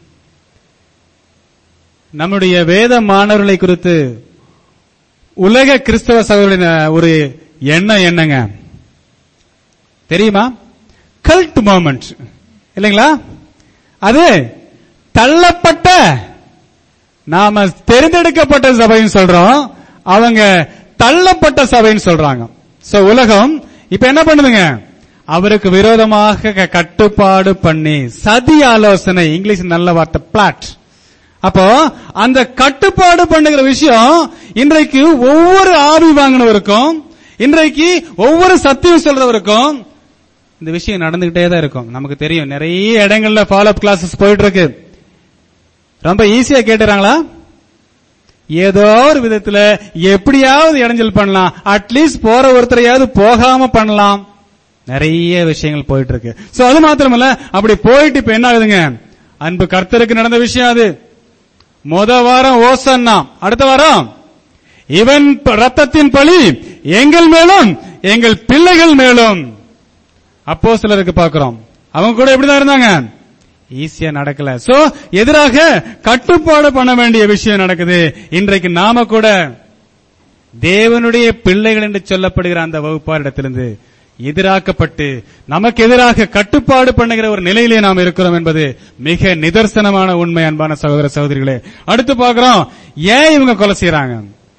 நம்முடைய வேத மாணவர்களை குறித்து உலக கிறிஸ்தவ சகோதரின் ஒரு எண்ணம் என்னங்க தெரியுமா கல்ட் மூமெண்ட் இல்லைங்களா அது தள்ளப்பட்ட நாம தெரிந்தெடுக்கப்பட்ட சபைன்னு சொல்றோம் அவங்க தள்ளப்பட்ட சபைன்னு சொல்றாங்க சோ உலகம் இப்ப என்ன பண்ணுதுங்க அவருக்கு விரோதமாக க- கட்டுப்பாடு பண்ணி சதி ஆலோசனை இங்கிலீஷ் நல்ல வார்த்தை பிளாட் அப்போ அந்த கட்டுப்பாடு பண்ணுகிற விஷயம் இன்றைக்கு ஒவ்வொரு ஆவி வாங்கினவருக்கும் இன்றைக்கு ஒவ்வொரு சத்தியம் சொல்றவருக்கும் இந்த விஷயம் நடந்துகிட்டே தான் இருக்கும் நமக்கு தெரியும் நிறைய இடங்கள்ல ஃபாலோ அப் கிளாஸஸ் போயிட்டு இருக்கு ரொம்ப ஈஸியா கேட்டுறாங்களா ஏதோ ஒரு விதத்துல எப்படியாவது இடைஞ்சல் பண்ணலாம் அட்லீஸ்ட் போற ஒருத்தரையாவது போகாம பண்ணலாம் நிறைய விஷயங்கள் போயிட்டு இருக்கு சோ அது மாத்திரமல்ல அப்படி போயிட்டு இப்ப என்ன ஆகுதுங்க அன்பு கர்த்தருக்கு நடந்த விஷயம் அது முத வாரம் ஓசன்னா அடுத்த வாரம் இவன் ப- ரத்தத்தின் பழி எங்கள் மேலும் எங்கள் பிள்ளைகள் மேலும் அப்போ சிலருக்கு பார்க்கிறோம் அவங்க கூட எப்படிதான் இருந்தாங்க ஈஸியா நடக்கல சோ எதிராக கட்டுப்பாடு பண்ண வேண்டிய விஷயம் நடக்குது இன்றைக்கு நாம கூட தேவனுடைய பிள்ளைகள் என்று சொல்லப்படுகிற அந்த வகுப்பாரிடத்திலிருந்து எதிராக்கப்பட்டு நமக்கு எதிராக கட்டுப்பாடு பண்ணுகிற ஒரு நிலையிலே நாம் இருக்கிறோம் என்பது மிக நிதர்சனமான உண்மை அன்பான சகோதர சகோதரிகளே அடுத்து பார்க்கிறோம் ஏன் இவங்க கொலை செய்யறாங்க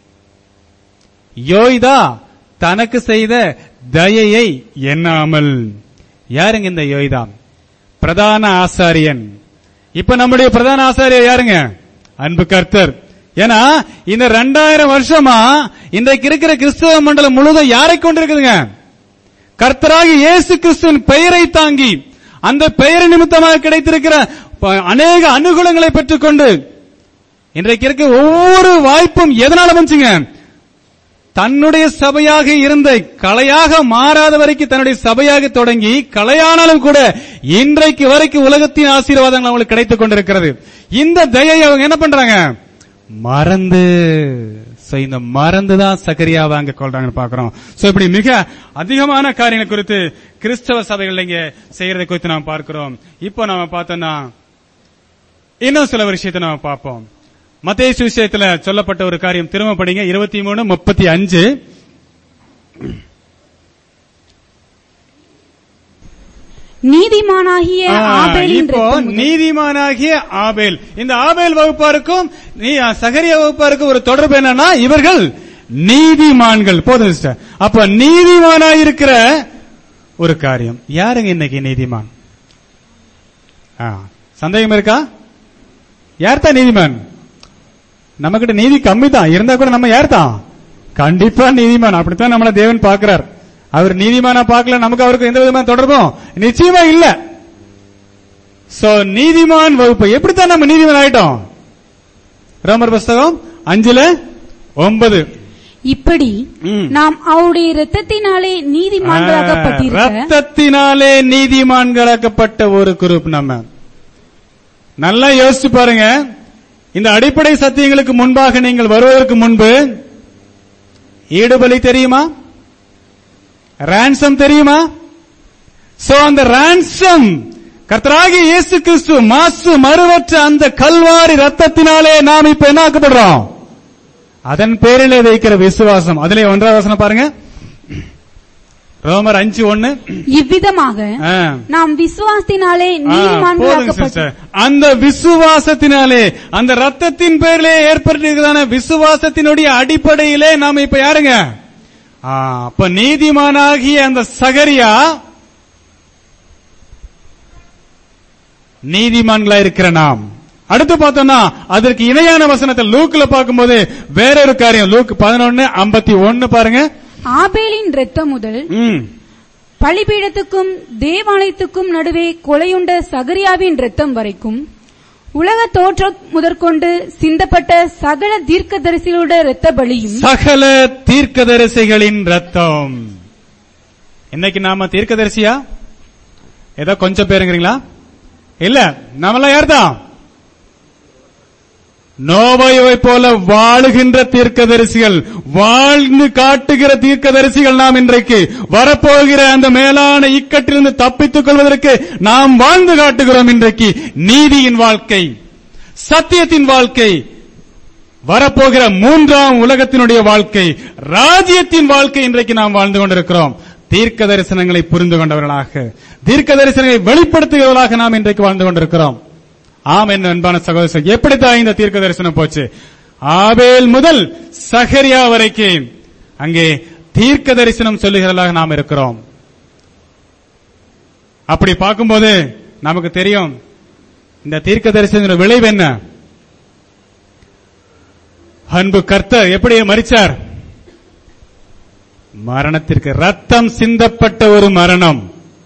யோய்தா தனக்கு செய்த தயையை எண்ணாமல் யாருங்க இந்த யோய்தா பிரதான ஆசாரியன் இப்ப நம்முடைய பிரதான ஆசாரியர் யாருங்க அன்பு கர்த்தர் ஏன்னா இந்த ரெண்டாயிரம் வருஷமா இன்றைக்கு இருக்கிற கிறிஸ்தவ மண்டலம் முழுவதும் யாரை கொண்டிருக்குதுங்க கர்த்தராகி இயேசு கிறிஸ்துவின் பெயரை தாங்கி அந்த பெயர் நிமித்தமாக கிடைத்திருக்கிற ப- அநேக அனுகூலங்களை பெற்றுக்கொண்டு இன்றைக்கு இருக்க ஒவ்வொரு வாய்ப்பும் எதனால வந்துச்சுங்க தன்னுடைய சபையாக இருந்த கலையாக மாறாத வரைக்கும் தன்னுடைய சபையாக தொடங்கி கலையானாலும் கூட இன்றைக்கு வரைக்கும் உலகத்தின் ஆசீர்வாதங்கள் அவங்களுக்கு கிடைத்துக் கொண்டிருக்கிறது இந்த தயை அவங்க என்ன பண்றாங்க மறந்து So, இந்த மறந்து தான் சகரியாவை அங்க கொள்றாங்கன்னு பாக்குறோம் சோ இப்படி மிக அதிகமான காரியங்கள் குறித்து கிறிஸ்தவ சபைகள் இங்க செய்யறதை குறித்து நாம் பார்க்கிறோம் இப்போ நாம பார்த்தோம்னா இன்னும் சில விஷயத்தை நாம பார்ப்போம் மத்திய சுவிசேஷத்துல சொல்லப்பட்ட ஒரு காரியம் திரும்ப படிங்க இருபத்தி மூணு முப்பத்தி அஞ்சு நீதிமானாகிய ஆபேலின் இப்போ இரத்தம் முதல் நீதிமானாகிய ஆபேல் இந்த ஆபேல் வகுப்பாருக்கும் நீ- சகரியா வகுப்பாருக்கும் ஒரு தொடர்பு என்னன்னா இவர்கள் நீதிமான்கள் போதும் sister. அப்ப நீதிமானாய் இருக்கிற ஒரு காரியம் யாருங்க இன்னைக்கு நீதிமான் ஆ, சந்தேகம் இருக்கா யார் தான் நீதிமான் நம்ம கிட்ட நீதி கம்மி தான் இருந்தா கூட நம்ம யார் தான் கண்டிப்பா நீதிமான் அப்படித்தான் நம்மள தேவன் பார்க்கிறார் அவர் நீதிமானா பார்க்கல நமக்கு அவருக்கு எந்த விதமான தொடர்பும் நிச்சயமா இல்ல சோ நீதிமான் வகுப்பு எப்படித்தான் நம்ம நீதிமான் ஆயிட்டோம் ரோமர் புஸ்தகம் அஞ்சுல ஒன்பது இப்படி ம். நாம் அவருடைய இரத்தத்தினாலே நீதிமான்களாக்கப்பட்டிருக்க ரத்தத்தினாலே நீதிமான்களாக்கப்பட்ட ஒரு குரூப் நம்ம நல்லா யோசிச்சு பாருங்க இந்த அடிப்படை சத்தியங்களுக்கு முன்பாக நீங்கள் வருவதற்கு முன்பு ஈடுபலி தெரியுமா ransom தெரியுமா சோ அந்த ransom கர்த்தராகிய இயேசு கிறிஸ்து மாசு மறுவற்ற அந்த கல்வாரி ரத்தத்தினாலே நாம் இப்ப என்ன ஆக்கப்படுறோம் அதன் பேரிலே வைக்கிற விசுவாசம் அதிலே ஒன்றாவது வசனம் பாருங்க ரோமர் அஞ்சு ஒன்னு இவ்விதமாக ஆ. நாம் விசுவாசத்தினாலே ஆ, போதுங்க நீதிமான்களாக்கப்பட்டு sister. அந்த விசுவாசத்தினாலே அந்த ரத்தத்தின் பேரிலே ஏற்பட்டிருக்கிறதான விசுவாசத்தினுடைய அடிப்படையிலே நாம இப்ப யாருங்க ஆ, அப்ப நீதிமானாகிய அந்த சகரியா நீதிமான்களா இருக்கிற நாம் அடுத்து பார்த்தோம்னா அதற்கு இணையான வசனத்தை லூக்ல பார்க்கும்போது வேற ஒரு காரியம் லூக் பதினொன்னு ஐம்பத்தி ஒன்னு பாருங்க ஆபேலின் இரத்தம் முதல் ம். பலிபீடத்துக்கும் தேவாலயத்துக்கும் நடுவே கொலையுண்ட சகரியாவின் இரத்தம் வரைக்கும் உலக தோற்றம் முதற்கொண்டு சிந்தப்பட்ட சகல தீர்க்கதரிசிகளோட இரத்த பலியும் சகல தீர்க்கதரிசிகளின் ரத்தம் இன்னைக்கு நாம தீர்க்கதரிசியா ஏதோ கொஞ்சம் பேருங்கிறீங்களா இல்ல நாமெல்லாம் யார் தான் நோவையை போல வாழுகின்ற தீர்க்கதரிசிகள் வாழ்ந்து காட்டுகிற தீர்க்கதரிசிகள் நாம் இன்றைக்கு வரப்போகிற அந்த மேலான இக்கட்டிலிருந்து தப்பித்துக் கொள்வதற்கு நாம் வாழ்ந்து காட்டுகிறோம் இன்றைக்கு நீதியின் வாழ்க்கை சத்தியத்தின் வாழ்க்கை வரப்போகிற மூன்றாம் உலகத்தினுடைய வாழ்க்கை ராஜ்யத்தின் வாழ்க்கை இன்றைக்கு நாம் வாழ்ந்து கொண்டிருக்கிறோம் தீர்க்க தரிசனங்களை புரிந்து கொண்டவர்களாக தீர்க்க தரிசனங்களை வெளிப்படுத்துகிறவர்களாக நாம் இன்றைக்கு வாழ்ந்து கொண்டிருக்கிறோம் ஆம் என்ன அன்பான சகோதரர் எப்படித்தான் இந்த தீர்க்க தரிசனம் போச்சு ஆபேல் முதல் சகரியா வரைக்கும் அங்கே தீர்க்க தரிசனம் சொல்லுகிறவர்களாக நாம் இருக்கிறோம் அப்படி பார்க்கும்போது நமக்கு தெரியும் இந்த தீர்க்க தரிசன விளைவு என்ன அன்பு கர்த்தர் எப்படி மறிச்சார் மரணத்திற்கு ரத்தம் சிந்தப்பட்ட ஒரு மரணம்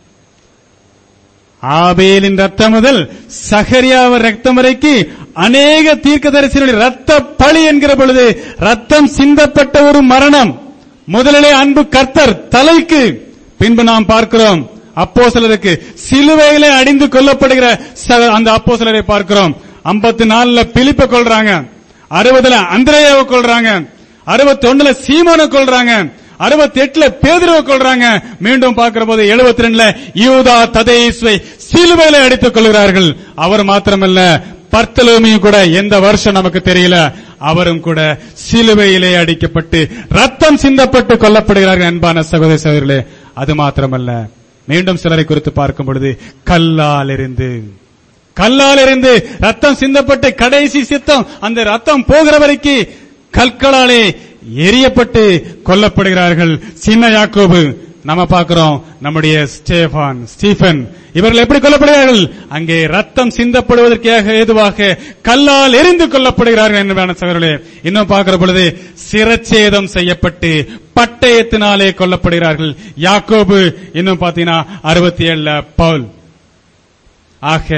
ஆபேலின் ரத்தம் முதல் சகரியாவர் ரத்தம் வரைக்கும் அநேக தீர்க்கதரிசிகளுடைய ரத்த பழி என்கிற பொழுது ரத்தம் சிந்தப்பட்ட ஒரு மரணம் முதலிலே அன்பு கர்த்தர் தலைக்கு பின்பு நாம் பார்க்கிறோம் அப்போ சிலருக்கு சிலுவையிலே அடிந்து கொல்லப்படுகிற ச- அந்த அப்போ சிலரை பார்க்கிறோம் ஐம்பத்தி நாலுல பிலிப்பை கொள்றாங்க அறுபதுல அந்திரேயாவை கொள்றாங்க அறுபத்தி ஒண்ணுல சீமோனை கொள்றாங்க அறுபத்தி எட்டுல பேதுருவை கொள்றாங்க மீண்டும் பார்க்கிற போது எழுபத்தி ரெண்டுல யூதா ததேஸ்வை சிலுவையில அடித்துக் கொள்கிறார்கள் அவர் மாத்திரமல்ல பர்த்தலோமியும் கூட எந்த வருஷம் நமக்கு தெரியல அவரும் கூட சிலுவையிலே அடிக்கப்பட்டு ரத்தம் சிந்தப்பட்டு கொல்லப்படுகிறார்கள் அன்பான சகோதர சகோதரர்களே அது மாத்திரமல்ல மீண்டும் சிலரை குறித்து பார்க்கும் பொழுது கல்லால் இருந்து கல்லால் இருந்து ரத்தம் சிந்தப்பட்டு கடைசி சித்தம் அந்த ரத்தம் போகிற வரைக்கும் கற்களாலே எரியப்பட்டு கொல்லப்படுகிறார்கள் சின்ன யாக்கோபு நம்ம பார்க்கிறோம் நம்முடைய ஸ்டேபான் ஸ்டீபன் இவர்கள் எப்படி கொல்லப்படுகிறார்கள் அங்கே ரத்தம் சிந்தப்படுவதற்காக ஏதுவாக கல்லால் எரிந்து கொல்லப்படுகிறார்கள் என்பதான சகோதரர்களே இன்னும் பார்க்கிற பொழுது சிரச்சேதம் செய்யப்பட்டு பட்டயத்தினாலே கொல்லப்படுகிறார்கள் யாக்கோபு இன்னும் பாத்தீங்கன்னா அறுபத்தி ஏழுல பவுல் ஆக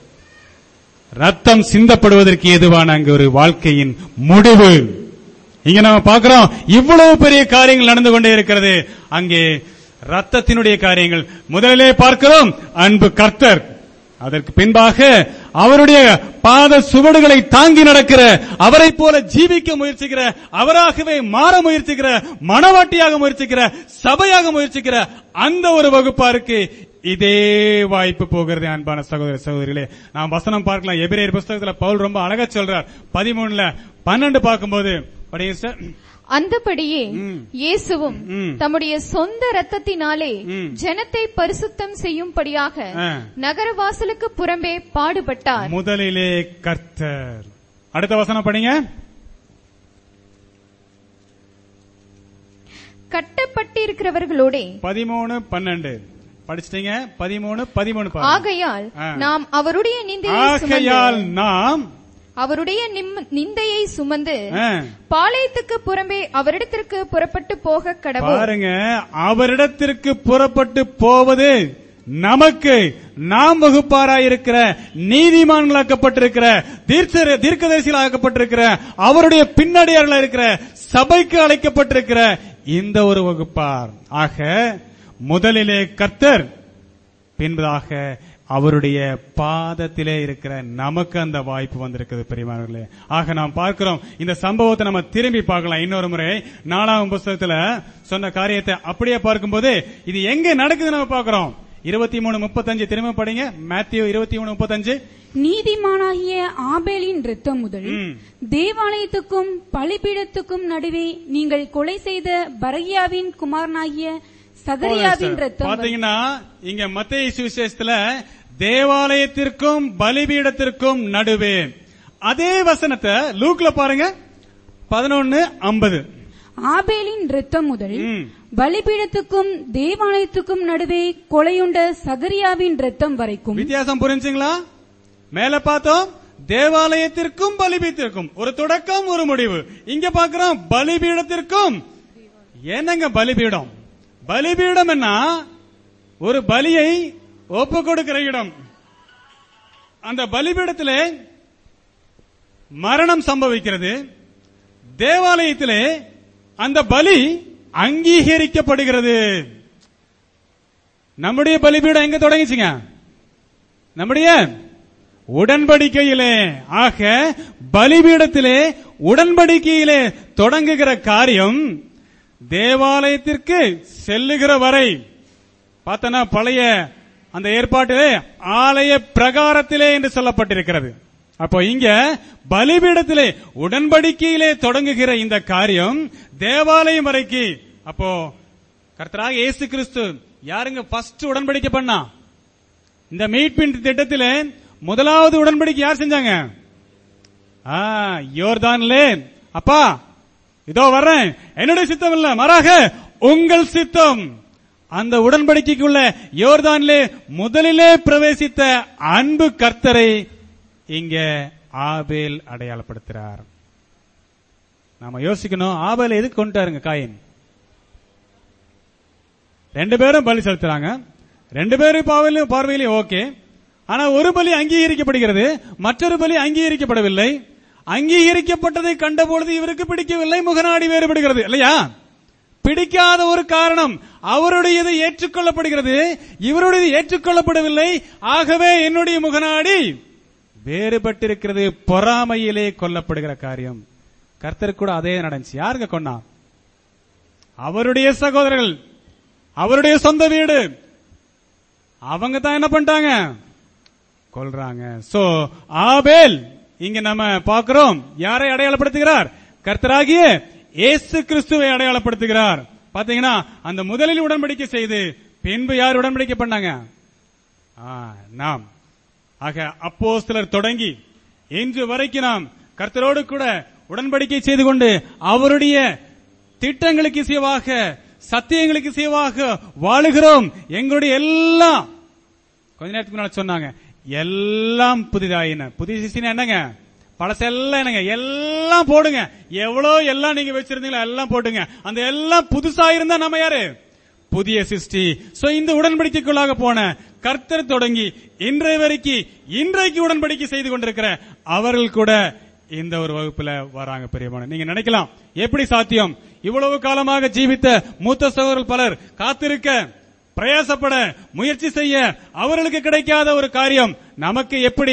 ரத்தம் சிந்தப்படுவதற்கு ஏதுவான அங்கு ஒரு வாழ்க்கையின் முடிவு இங்க நம்ம பார்க்கிறோம் இவ்வளவு பெரிய காரியங்கள் நடந்து கொண்டே இருக்கிறது அங்கே ரத்தத்தினுடைய காரியங்கள் முதலிலே பார்க்கிறோம் அன்பு கர்த்தர் அதற்கு பின்பாக அவருடைய பாத சுவடுகளை தாங்கி நடக்கிற அவரை போல ஜீவிக்க முயற்சிக்கிற அவராகவே மாற முயற்சிக்கிற மனவாட்டியாக முயற்சிக்கிற சபையாக முயற்சிக்கிற அந்த ஒரு வகுப்பாருக்கு இதே வாய்ப்பு போகிறது அன்பான சகோதர சகோதரிகளே நாம் வசனம் பார்க்கலாம் எபிரேயர் புஸ்தகத்துல பவுல் ரொம்ப அழகா சொல்றார் பதிமூணுல பன்னெண்டு பார்க்கும்போது படிங்க சார் அந்தபடியே ம். இயேசுவும் ம். தம்முடைய சொந்த ரத்தத்தினாலே ம். ஜனத்தை பரிசுத்தம் செய்யும்படியாக ஆ. நகரவாசலுக்கு புறம்பே பாடுபட்டார் முதலிலே கர்த்தர் அடுத்த வசனம் படிங்க கட்டப்பட்டிருக்கிறவர்களோடே பதிமூணு பன்னெண்டு படிச்சிட்டீங்க பதிமூணு பதிமூணு பாருங்க. ஆகையால் ஆ. நாம் அவருடைய நிந்தையை ஆகையால் சுமந்து நாம் அவருடைய நிம்- நிந்தையை சுமந்து ஆ, பாளையத்துக்கு புறம்பே அவரிடத்திற்கு புறப்பட்டு போக கடவோம் பாருங்க அவரிடத்திற்கு புறப்பட்டு போவது நமக்கு நாம் வகுப்பாராயிருக்கிற நீதிமான்களாக்கப்பட்டிருக்கிற தீர்க்க தீர்க்கதரிசிகளாக்கப்பட்டிருக்கிற அவருடைய பின்னடியார்களா இருக்கிற சபைக்கு அழைக்கப்பட்டிருக்கிற இந்த ஒரு வகுப்பார் ஆக முதலிலே கர்த்தர் பின்பதாக அவருடைய பாதத்திலே இருக்கிற நமக்கு அந்த வாய்ப்பு வந்திருக்குது பெரியமானவர்களே ஆக நாம் பார்க்கிறோம் இந்த சம்பவத்தை நம்ம திரும்பி பார்க்கலாம் இன்னொரு முறை நாலாம் புஸ்தகத்துல சொன்ன காரியத்தை அப்படியே பார்க்கும்போது இது எங்க நடக்குது நம்ம பார்க்கிறோம் இருபத்தி மூணு முப்பத்தஞ்சு திரும்ப படிங்க மேத்யூ இருபத்தி மூணு முப்பத்தஞ்சு நீதிமானாகிய ஆபேலின் இரத்தம் முதல் ம். தேவாலயத்துக்கும் பலிபீடத்துக்கும் நடுவே நீங்கள் கொலை செய்த பரகியாவின் குமாரனாகிய சகரியாவின் இரத்தம் வரை- பாத்தீங்கன்னா இங்க மத்திய சுவிசேஷத்துல தேவாலயத்திற்கும் பலிபீடத்திற்கும் நடுவே அதே வசனத்தை லூக்ல பாருங்க பதினொன்னு ஐம்பது ஆபேலின் இரத்தம் முதல் ம். பலிபீடத்துக்கும் தேவாலயத்துக்கும் நடுவே கொலையுண்ட சகரியாவின் இரத்தம் வரைக்கும் வித்தியாசம் புரிஞ்சுங்களா மேல பார்த்தோம் தேவாலயத்திற்கும் பலிபீடத்திற்கும் ஒரு தொடக்கம் ஒரு முடிவு இங்க பார்க்கிறோம் பலிபீடத்திற்கும் என்னங்க பலிபீடம் பலிபீடம் என்ன ஒரு பலியை ஒப்பு கொடுக்கிற இடம் அந்த பலிபீடத்திலே மரணம் சம்பவிக்கிறது தேவாலயத்திலே அந்த பலி அங்கீகரிக்கப்படுகிறது நம்முடைய பலிபீடம் எங்க தொடங்கிச்சுங்க நம்முடைய உடன்படிக்கையிலே ஆக பலிபீடத்திலே உடன்படிக்கையிலே தொடங்குகிற காரியம் தேவாலயத்திற்கு செல்லுகிற வரை பார்த்தனா பழைய அந்த ஏற்பாட்டிலே ஆலய பிரகாரத்திலே என்று சொல்லப்பட்டிருக்கிறது அப்போ இங்க பலிபீடத்திலே உடன்படிக்கையிலே தொடங்குகிற இந்த காரியம் தேவாலயம் வரைக்கு அப்போ கர்த்தராக இயேசு கிறிஸ்து யாருங்க ஃபர்ஸ்ட் உடன்படிக்கை பண்ணா இந்த மீட்பின் திட்டத்திலே முதலாவது உடன்படிக்கை யார் செஞ்சாங்க ஆ, யோர்தான்லே அப்பா இதோ வர்றேன் என்னுடைய சித்தம் இல்ல மாறாக உங்கள் சித்தம் அந்த உடன்படிக்கைக்குள்ள யோர்தானிலே முதலிலே பிரவேசித்த அன்பு கர்த்தரை இங்க ஆபேல் அடையாளப்படுத்துறார் நாம யோசிக்கணும் ஆபேல் எதுக்கு கொண்டாருங்க காயின் ரெண்டு பேரும் பலி செலுத்துறாங்க ரெண்டு பேரும் பார்வையிலும் பார்வையிலும் ஓகே ஆனா ஒரு பலி அங்கீகரிக்கப்படுகிறது மற்றொரு பலி அங்கீகரிக்கப்படவில்லை அங்கீகரிக்கப்பட்டதை கண்டபொழுது இவருக்கு பிடிக்கவில்லை முகநாடி வேறுபடுகிறது இல்லையா பிடிக்காத ஒரு காரணம் அவருடையது ஏற்றுக்கொள்ளப்படுகிறது இவருடையது ஏற்றுக்கொள்ளப்படவில்லை ஆகவே என்னுடைய முகநாடி வேறுபட்டிருக்கிறது பொறாமையிலே கொல்லப்படுகிற காரியம் கர்த்தர் கூட அதே நடந்துச்சு யாருங்க கொன்னா அவருடைய சகோதரர்கள் அவருடைய சொந்த வீடு அவங்க தான் என்ன பண்ணிட்டாங்க கொல்றாங்க சோ ஆபேல் இங்க நம்ம பார்க்கிறோம் யாரை அடையாளப்படுத்துகிறார் கர்த்தராகிய இயேசு கிறிஸ்துவை அடையாளப்படுத்துகிறார் பாத்தீங்கன்னா அந்த முதலில் உடன்படிக்கை செய்து பின்பு யார் உடன்படிக்கை பண்ணாங்க ஆ, நாம் ஆக அப்போஸ்தலர் தொடங்கி இன்று வரைக்கும் நாம் கர்த்தரோடு கூட உடன்படிக்கை செய்து கொண்டு அவருடைய திட்டங்களுக்கு இசைவாக சத்தியங்களுக்கு இசைவாக வாழுகிறோம் எங்களுடைய எல்லாம் கொஞ்ச நேரத்துக்கு முன்னாடி சொன்னாங்க எல்லாம் புதிதாயின புதிய சிசினா என்னங்க பழசெல்லாம் என்னங்க எல்லாம் போடுங்க எவ்வளவு எல்லாம் நீங்க வச்சிருந்தீங்களோ எல்லாம் போட்டுங்க அந்த எல்லாம் புதுசா இருந்தா நம்ம யாரு புதிய சிருஷ்டி சோ இந்த உடன்படிக்கைக்குள்ளாக போன கர்த்தர் தொடங்கி இன்றைய வரைக்கும் இன்றைக்கு உடன்படிக்கை செய்து கொண்டிருக்கிற அவர்கள் கூட இந்த ஒரு வகுப்புல வராங்க பெரியமான நீங்க நினைக்கலாம் எப்படி சாத்தியம் இவ்வளவு காலமாக ஜீவித்த மூத்த சகோதரர்கள் பலர் காத்திருக்க பிரயாசப்பட முயற்சி செய்ய அவர்களுக்கு கிடைக்காத ஒரு காரியம் நமக்கு எப்படி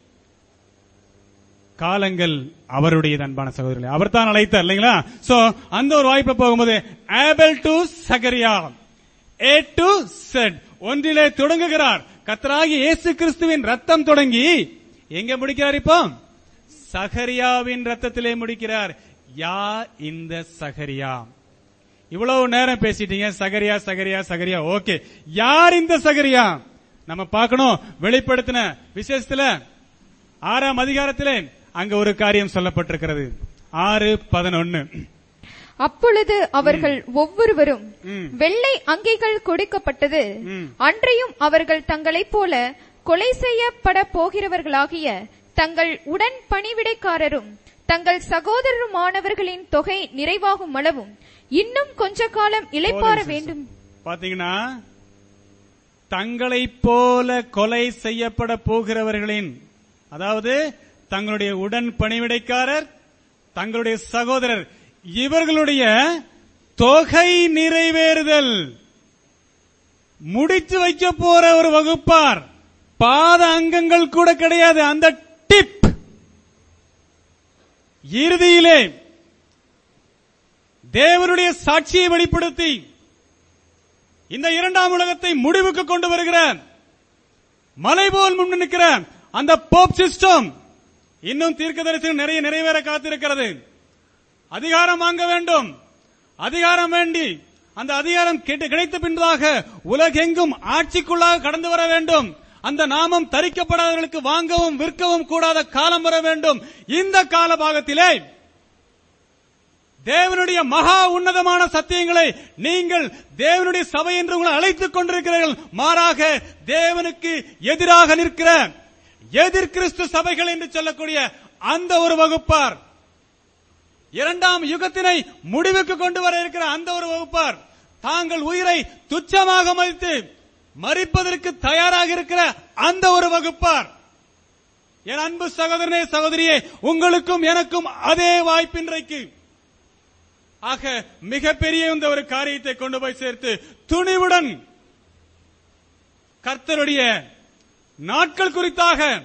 காலங்கள் அவருடைய அன்பான சகோதரர்களே அவர் தான் அழைத்தார் இல்லைங்களா சோ அந்த ஒரு வாய்ப்பு போகும்போது ஆபல் டு சகரியா ஏ டு செட் ஒன்றிலே தொடங்குகிறார் கத்தராகி இயேசு கிறிஸ்துவின் ரத்தம் தொடங்கி எங்க முடிக்கிறார் இப்போ சகரியாவின் ரத்தத்திலே முடிக்கிறார் யார் இந்த சகரியா இவ்வளவு நேரம் பேசிட்டீங்க சகரியா சகரியா சகரியா ஓகே யார் இந்த சகரியா நம்ம பார்க்கணும் வெளிப்படுத்தின விசேஷத்துல ஆறாம் அதிகாரத்திலே அங்க ஒரு காரியம் சொல்லப்பட்டிருக்கிறது ஆறு பதினொன்னு அப்பொழுது அவர்கள் ஒவ்வொருவரும் ம். வெள்ளை அங்கிகள் கொடுக்கப்பட்டது ம். அன்றையும் அவர்கள் தங்களைப் போல கொலை செய்யப்பட போகிறவர்களாகிய தங்கள் உடன் பணிவிடைக்காரரும் தங்கள் சகோதரருமானவர்களின் தொகை நிறைவாகும் அளவும் இன்னும் கொஞ்ச காலம் இளைப்பாற வேண்டும் பாத்தீங்கன்னா தங்களைப் போல கொலை செய்யப்பட போகிறவர்களின் அதாவது தங்களுடைய உடன் பணிவிடைக்காரர் தங்களுடைய சகோதரர் இவர்களுடைய தொகை நிறைவேறுதல் முடித்து வைக்க போற ஒரு வகுப்பார் பாத அங்கங்கள் கூட கிடையாது அந்த டிப் இறுதியிலே தேவனுடைய சாட்சியை வெளிப்படுத்தி இந்த இரண்டாம் உலகத்தை முடிவுக்கு கொண்டு வருகிற மலை போல் முன் நிற்கிற அந்த போப் சிஸ்டம் இன்னும் தீர்க்க தரிசனம் நிறைய நிறைவேற காத்திருக்கிறது அதிகாரம் வாங்க வேண்டும் அதிகாரம் வேண்டி அந்த அதிகாரம் கிடை- கிடைத்த பின்பதாக உலகெங்கும் ஆட்சிக்குள்ளாக கடந்து வர வேண்டும் அந்த நாமம் தரிக்கப்படாதவர்களுக்கு வாங்கவும் விற்கவும் கூடாத காலம் வர வேண்டும் இந்த கால பாகத்திலே தேவனுடைய மகா உன்னதமான சத்தியங்களை நீங்கள் தேவனுடைய சபை என்று உங்களை அழைத்துக் கொண்டிருக்கிறீர்கள் மாறாக தேவனுக்கு எதிராக நிற்கிற எதிர் கிறிஸ்து சபைகள் என்று சொல்லக்கூடிய அந்த ஒரு வகுப்பார் இரண்டாம் யுகத்தினை முடிவுக்கு கொண்டு வர இருக்கிற அந்த ஒரு வகுப்பார் தாங்கள் உயிரை துச்சமாக மதித்து மறிப்பதற்கு தயாராக இருக்கிற அந்த ஒரு வகுப்பார் என் அன்பு சகோதரனே சகோதரியே உங்களுக்கும் எனக்கும் அதே வாய்ப்பு இன்றைக்கு ஆக மிகப்பெரிய இந்த ஒரு காரியத்தை கொண்டு போய் சேர்த்து துணிவுடன் கர்த்தருடைய நாட்கள் குறித்தாக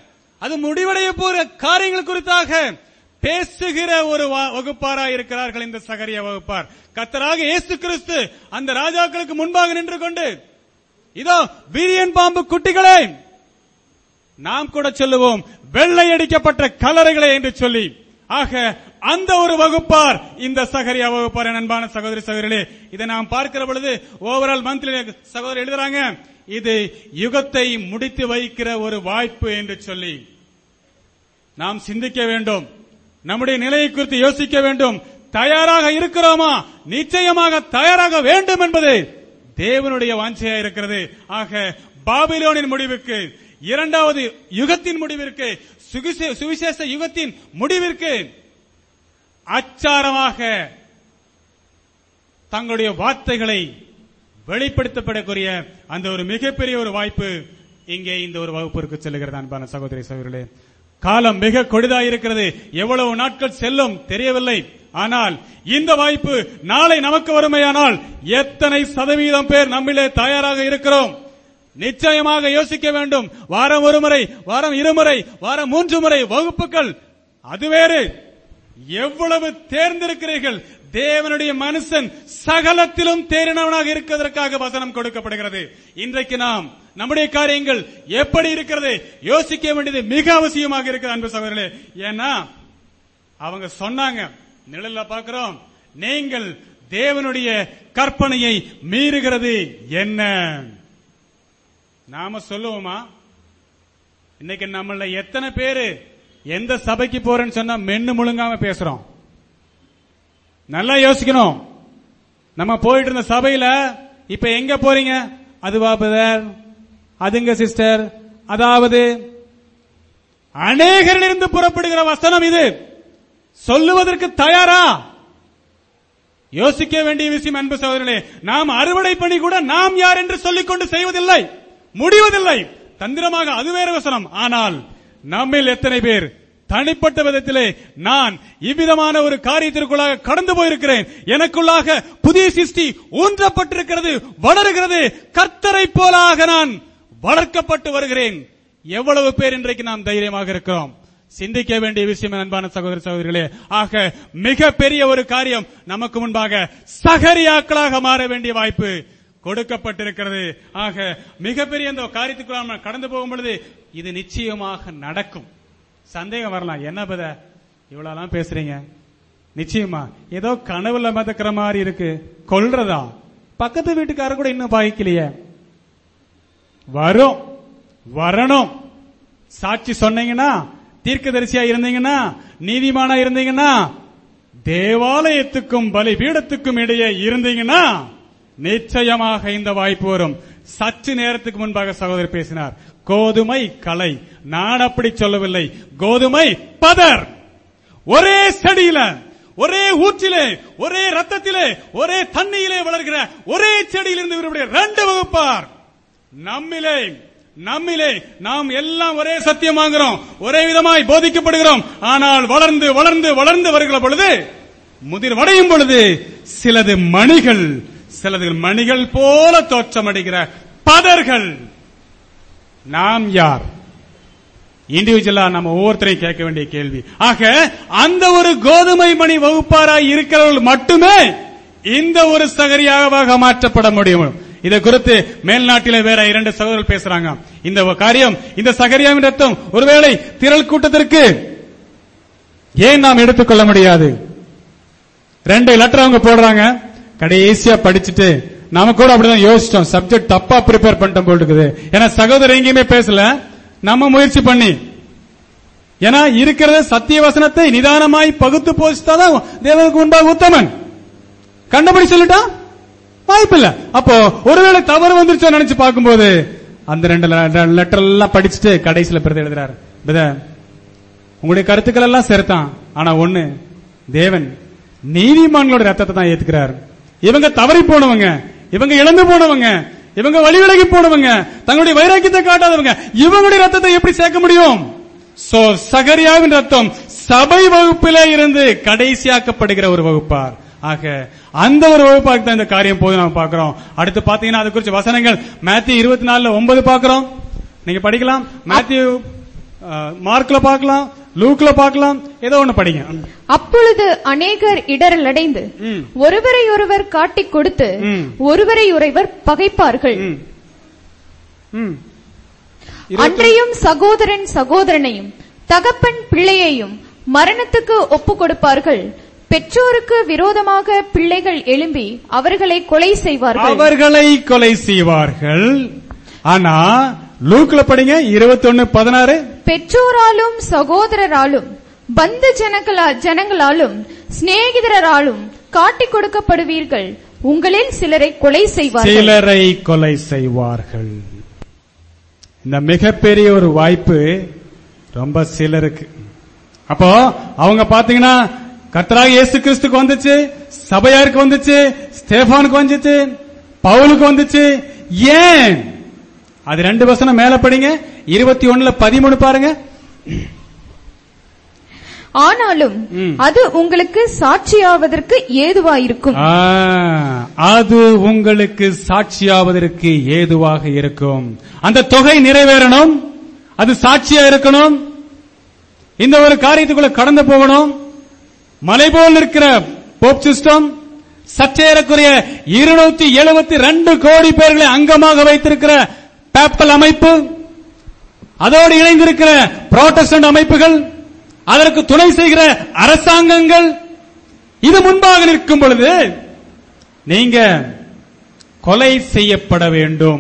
அது முடிவடைய போற காரியங்கள் குறித்தாக பேசுகிற ஒரு வா- வகுப்பாரா இருக்கிறார்கள் இந்த சகரியா வகுப்பார் கத்தராக இயேசு கிறிஸ்து அந்த ராஜாக்களுக்கு முன்பாக நின்று கொண்டு இதோ வீரியன் பாம்பு குட்டிகளே நாம் கூட சொல்லுவோம் வெள்ளை அடிக்கப்பட்ட கலரைகளே என்று சொல்லி ஆக அந்த ஒரு வகுப்பார் இந்த சகரியா வகுப்பார் என் அன்பான சகோதரி சகோதரிகளே இதை நாம் பார்க்கிற பொழுது ஓவரால் மந்த்லி சகோதரி எழுதுறாங்க இது யுகத்தை முடித்து வைக்கிற ஒரு வாய்ப்பு என்று சொல்லி நாம் சிந்திக்க வேண்டும் நம்முடைய நிலையை குறித்து யோசிக்க வேண்டும் தயாராக இருக்கிறோமா நிச்சயமாக தயாராக வேண்டும் என்பது தேவனுடைய வாஞ்சையா இருக்கிறது ஆக பாபிலோனின் முடிவுக்கு இரண்டாவது யுகத்தின் முடிவிற்கு சுவிசே- சுவிசேஷ யுகத்தின் முடிவிற்கு அச்சாரமாக தங்களுடைய வார்த்தைகளை வெளிப்படுத்தப்படக்கூடிய அந்த ஒரு மிகப்பெரிய ஒரு வாய்ப்பு இங்கே இந்த ஒரு வகுப்பிற்கு செல்லுகிறது அன்பான சகோதரி சகோதரர்களே காலம் மிக கொடிதாயிருக்கிறது எவ்வளவு நாட்கள் செல்லும் தெரியவில்லை ஆனால் இந்த வாய்ப்பு நாளை நமக்கு வறுமையானால் எத்தனை சதவீதம் பேர் நம்மிலே தயாராக இருக்கிறோம் நிச்சயமாக யோசிக்க வேண்டும் வாரம் ஒரு முறை வாரம் இருமுறை வாரம் மூன்று முறை வகுப்புகள் அது வேறு எவ்வளவு தேர்ந்திருக்கிறீர்கள் தேவனுடைய மனுஷன் சகலத்திலும் தேறினவனாக இருக்கிறதற்காக வசனம் கொடுக்கப்படுகிறது இன்றைக்கு நாம் நம்முடைய காரியங்கள் எப்படி இருக்கிறது யோசிக்க வேண்டியது மிக அவசியமாக இருக்கிறது அன்பு சகோதரர்களே ஏன்னா அவங்க சொன்னாங்க நிழல்ல பார்க்கிறோம் நீங்கள் தேவனுடைய கற்பனையை மீறுகிறது என்ன நாம சொல்லுவோமா இன்னைக்கு நம்மள எத்தனை பேரு எந்த சபைக்கு போறேன்னு சொன்னா மென்னு முழுங்காம பேசுறோம் நல்லா யோசிக்கணும் நம்ம போயிட்டு இருந்த சபையில இப்ப எங்க போறீங்க அதுவா பிரதர் அதுங்க சிஸ்டர் அதாவது அநேகரிலிருந்து புறப்படுகிற வசனம் இது சொல்லுவதற்கு தயாரா யோசிக்க வேண்டிய விஷயம் அன்பு சகோதரர்களே நாம் அறுவடை பணி கூட நாம் யார் என்று சொல்லிக்கொண்டு செய்வதில்லை முடிவதில்லை தந்திரமாக அது வேற வசனம் ஆனால் நம்மில் எத்தனை பேர் தனிப்பட்ட விதத்திலே நான் இவ்விதமான ஒரு காரியத்திற்குள்ளாக கடந்து போயிருக்கிறேன் எனக்குள்ளாக புதிய சிருஷ்டி ஊன்றப்பட்டிருக்கிறது வளருகிறது கர்த்தரை போலாக நான் வளர்க்கப்பட்டு வருகிறேன் எவ்வளவு பேர் இன்றைக்கு நாம் தைரியமாக இருக்கிறோம் சிந்திக்க வேண்டிய விஷயம் அன்பான சகோதர சகோதரிகளே ஆக மிக பெரிய ஒரு காரியம் நமக்கு முன்பாக சகரியாக்களாக மாற வேண்டிய வாய்ப்பு கொடுக்கப்பட்டிருக்கிறது ஆக மிகப்பெரிய இந்த காரியத்துக்குள்ள நம்ம கடந்து போகும் பொழுது இது நிச்சயமாக நடக்கும் சந்தேகம் வரலாம் என்ன பத இவ்வளவு பேசுறீங்க நிச்சயமா ஏதோ கனவுல மிதக்கிற மாதிரி இருக்கு கொல்றதா பக்கத்து வீட்டுக்காரர் கூட இன்னும் பாய்க்கலையே வரும் வரணும் சாட்சி சொன்னீங்கன்னா தீர்க்கதரிசியா இருந்தீங்கன்னா நீதிமானா இருந்தீங்கன்னா தேவாலயத்துக்கும் பலிபீடத்துக்கும் இடையே இருந்தீங்கன்னா நிச்சயமாக இந்த வாய்ப்பு வரும் சற்று நேரத்துக்கு முன்பாக சகோதரர் பேசினார் கோதுமை கலை நான் அப்படி சொல்லவில்லை கோதுமை பதர் ஒரே செடியில ஒரே ஊற்றிலே ஒரே ரத்தத்திலே ஒரே தண்ணியிலே வளர்கிற ஒரே செடியிலிருந்து விரும்புகிற ரெண்டு வகுப்பார் நம்மிலே நம்மிலே நாம் எல்லாம் ஒரே சத்தியம் வாங்குறோம் ஒரே விதமாய் போதிக்கப்படுகிறோம் ஆனால் வளர்ந்து வளர்ந்து வளர்ந்து வருகிற பொழுது முதிர் வடையும் பொழுது சிலது மணிகள் சிலது மணிகள் போல தோற்றமடைகிற பதர்கள் நாம் யார் இண்டிவிஜுவலா நம்ம ஒவ்வொருத்தரையும் கேட்க வேண்டிய கேள்வி ஆக அந்த ஒரு கோதுமை மணி வகுப்பாராய் இருக்கிறவர்கள் மட்டுமே இந்த ஒரு சகரியாக மாற்றப்பட முடியும் இதை குறித்து மேல்நாட்டிலே வேற இரண்டு சகோதரர்கள் பேசுறாங்க இந்த காரியம் இந்த சகரியாவின் ரத்தம் ஒருவேளை திரள் கூட்டத்திற்கு ஏன் நாம் எடுத்துக்கொள்ள முடியாது ரெண்டு லெட்டர் அவங்க போடுறாங்க கடைசியா படிச்சுட்டு நாம கூட அப்படிதான் யோசிச்சோம் சப்ஜெக்ட் தப்பா ப்ரிப்பேர் பண்ணிட்டோம் போல் இருக்குது ஏன்னா சகோதரர் எங்கேயுமே பேசல நம்ம முயற்சி பண்ணி ஏன்னா இருக்கிறத சத்திய வசனத்தை நிதானமாய் பகுத்து போதிச்சுதான் தேவனுக்கு முன்பாக உத்தமன் கண்டபடி சொல்லிட்டா வாய்ப்பு இல்ல அப்போ ஒருவேளை தவறு வந்துருச்சோ நினைச்சு பார்க்கும்போது அந்த ரெண்டு லெட்டர் எல்லாம் படிச்சுட்டு கடைசியில பிரதி எழுதுறாரு பிரதர் உங்களுடைய கருத்துக்கள் எல்லாம் சேர்த்தான் ஆனா ஒண்ணு தேவன் நீதிமான்களோட ரத்தத்தை தான் ஏத்துக்கிறார் இவங்க தவறி போனவங்க இவங்க இழந்து போனவங்க இவங்க வழி விலகி போனவங்க தங்களுடைய வைராக்கியத்தை காட்டாதவங்க இவங்களுடைய ரத்தத்தை எப்படி சேர்க்க முடியும் சோ சகரியாவின் ரத்தம் சபை வகுப்பிலே இருந்து கடைசியாக்கப்படுகிற ஒரு வகுப்பார் ஆக அந்த ஒரு வகுப்பாக்கு தான் இந்த காரியம் போது நம்ம பார்க்கிறோம் அடுத்து பாத்தீங்கன்னா அது குறிச்ச வசனங்கள் மேத்யூ இருபத்தி நாலுல ஒன்பது பார்க்கிறோம் நீங்க படிக்கலாம் மேத்யூ மார்க்ல பார்க்கலாம் லூக்ல பார்க்கலாம் ஏதோ ஒண்ணு படிங்க அப்பொழுது அநேகர் இடரலடைந்து ம். ஒருவரை ஒருவர் காட்டிக் கொடுத்து ம். ஒருவரை ஒருவர் பகைப்பார்கள் ம். ம். அன்றையும் சகோதரன் சகோதரனையும் தகப்பன் பிள்ளையையும் மரணத்துக்கு ஒப்புக் கொடுப்பார்கள் பெற்றோருக்கு விரோதமாக பிள்ளைகள் எழும்பி அவர்களை கொலை செய்வார்கள் அவர்களை கொலை செய்வார்கள் ஆனா லூக்ல படிங்க இருபத்தொன்னு பதினாறு பெற்றோராலும் சகோதரராலும் பந்து ஜனங்களா ஜனங்களாலும் சிநேகிதராலும் காட்டிக் கொடுக்கப்படுவீர்கள் உங்களில் சிலரை கொலை செய்வார்கள் சிலரை கொலை செய்வார்கள் இந்த மிகப்பெரிய ஒரு வாய்ப்பு ரொம்ப சிலருக்கு அப்போ அவங்க பாத்தீங்கன்னா கர்த்தராக இயேசு கிறிஸ்துக்கு வந்துச்சு சபையாருக்கு வந்துச்சு ஸ்தேபானுக்கு வந்துச்சு பவுலுக்கு வந்துச்சு ஏன் அது ரெண்டு வசனம் மேல படிங்க இருபத்தி ஒண்ணுல பதிமூணு பாருங்க ஆனாலும் ம். அது உங்களுக்கு சாட்சியாவதற்கு ஏதுவாயிருக்கும் ஆ, அது உங்களுக்கு சாட்சியாவதற்கு ஏதுவாக இருக்கும் அந்த தொகை நிறைவேறணும் அது சாட்சியா இருக்கணும் இந்த ஒரு காரியத்துக்குள்ள கடந்து போகணும் மலை போல் இருக்கிற போப் சிஸ்டம் சற்றேறக்குறைய இருநூத்தி எழுபத்தி ரெண்டு கோடி பேர்களை அங்கமாக வைத்திருக்கிற பேப்பல் அமைப்பு அதோடு இணைந்திருக்கிற புரோட்டஸ்டன்ட் அமைப்புகள் அதற்கு துணை செய்கிற அரசாங்கங்கள் இது முன்பாக நிற்கும் பொழுது நீங்க கொலை செய்யப்பட வேண்டும்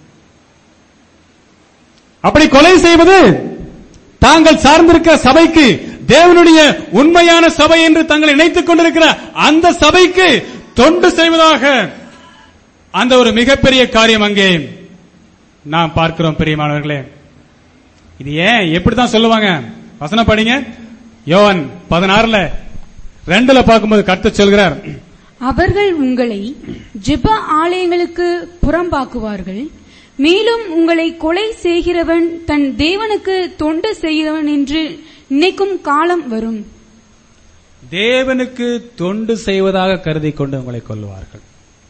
அப்படி கொலை செய்வது தாங்கள் சார்ந்திருக்கிற சபைக்கு தேவனுடைய உண்மையான சபை என்று தங்களை இணைத்துக் கொண்டிருக்கிற அந்த சபைக்கு தொண்டு செய்வதாக அந்த ஒரு மிகப்பெரிய காரியம் அங்கே நாம் பார்க்கிறோம் பெரியமானவர்களே இது ஏன் எப்படிதான் சொல்லுவாங்க வசனம் படிங்க யோவான் பதினாறுல ரெண்டுல பார்க்கும்போது கர்த்தர் சொல்கிறார் அவர்கள் உங்களை ஜெப ஆலயங்களுக்கு புறம்பாக்குவார்கள் மேலும் உங்களை கொலை செய்கிறவன் தன் தேவனுக்கு தொண்டு செய்கிறவன் என்று நினைக்கும் காலம் வரும் தேவனுக்கு தொண்டு செய்வதாக கருதி கொண்டு உங்களை கொல்லுவார்கள்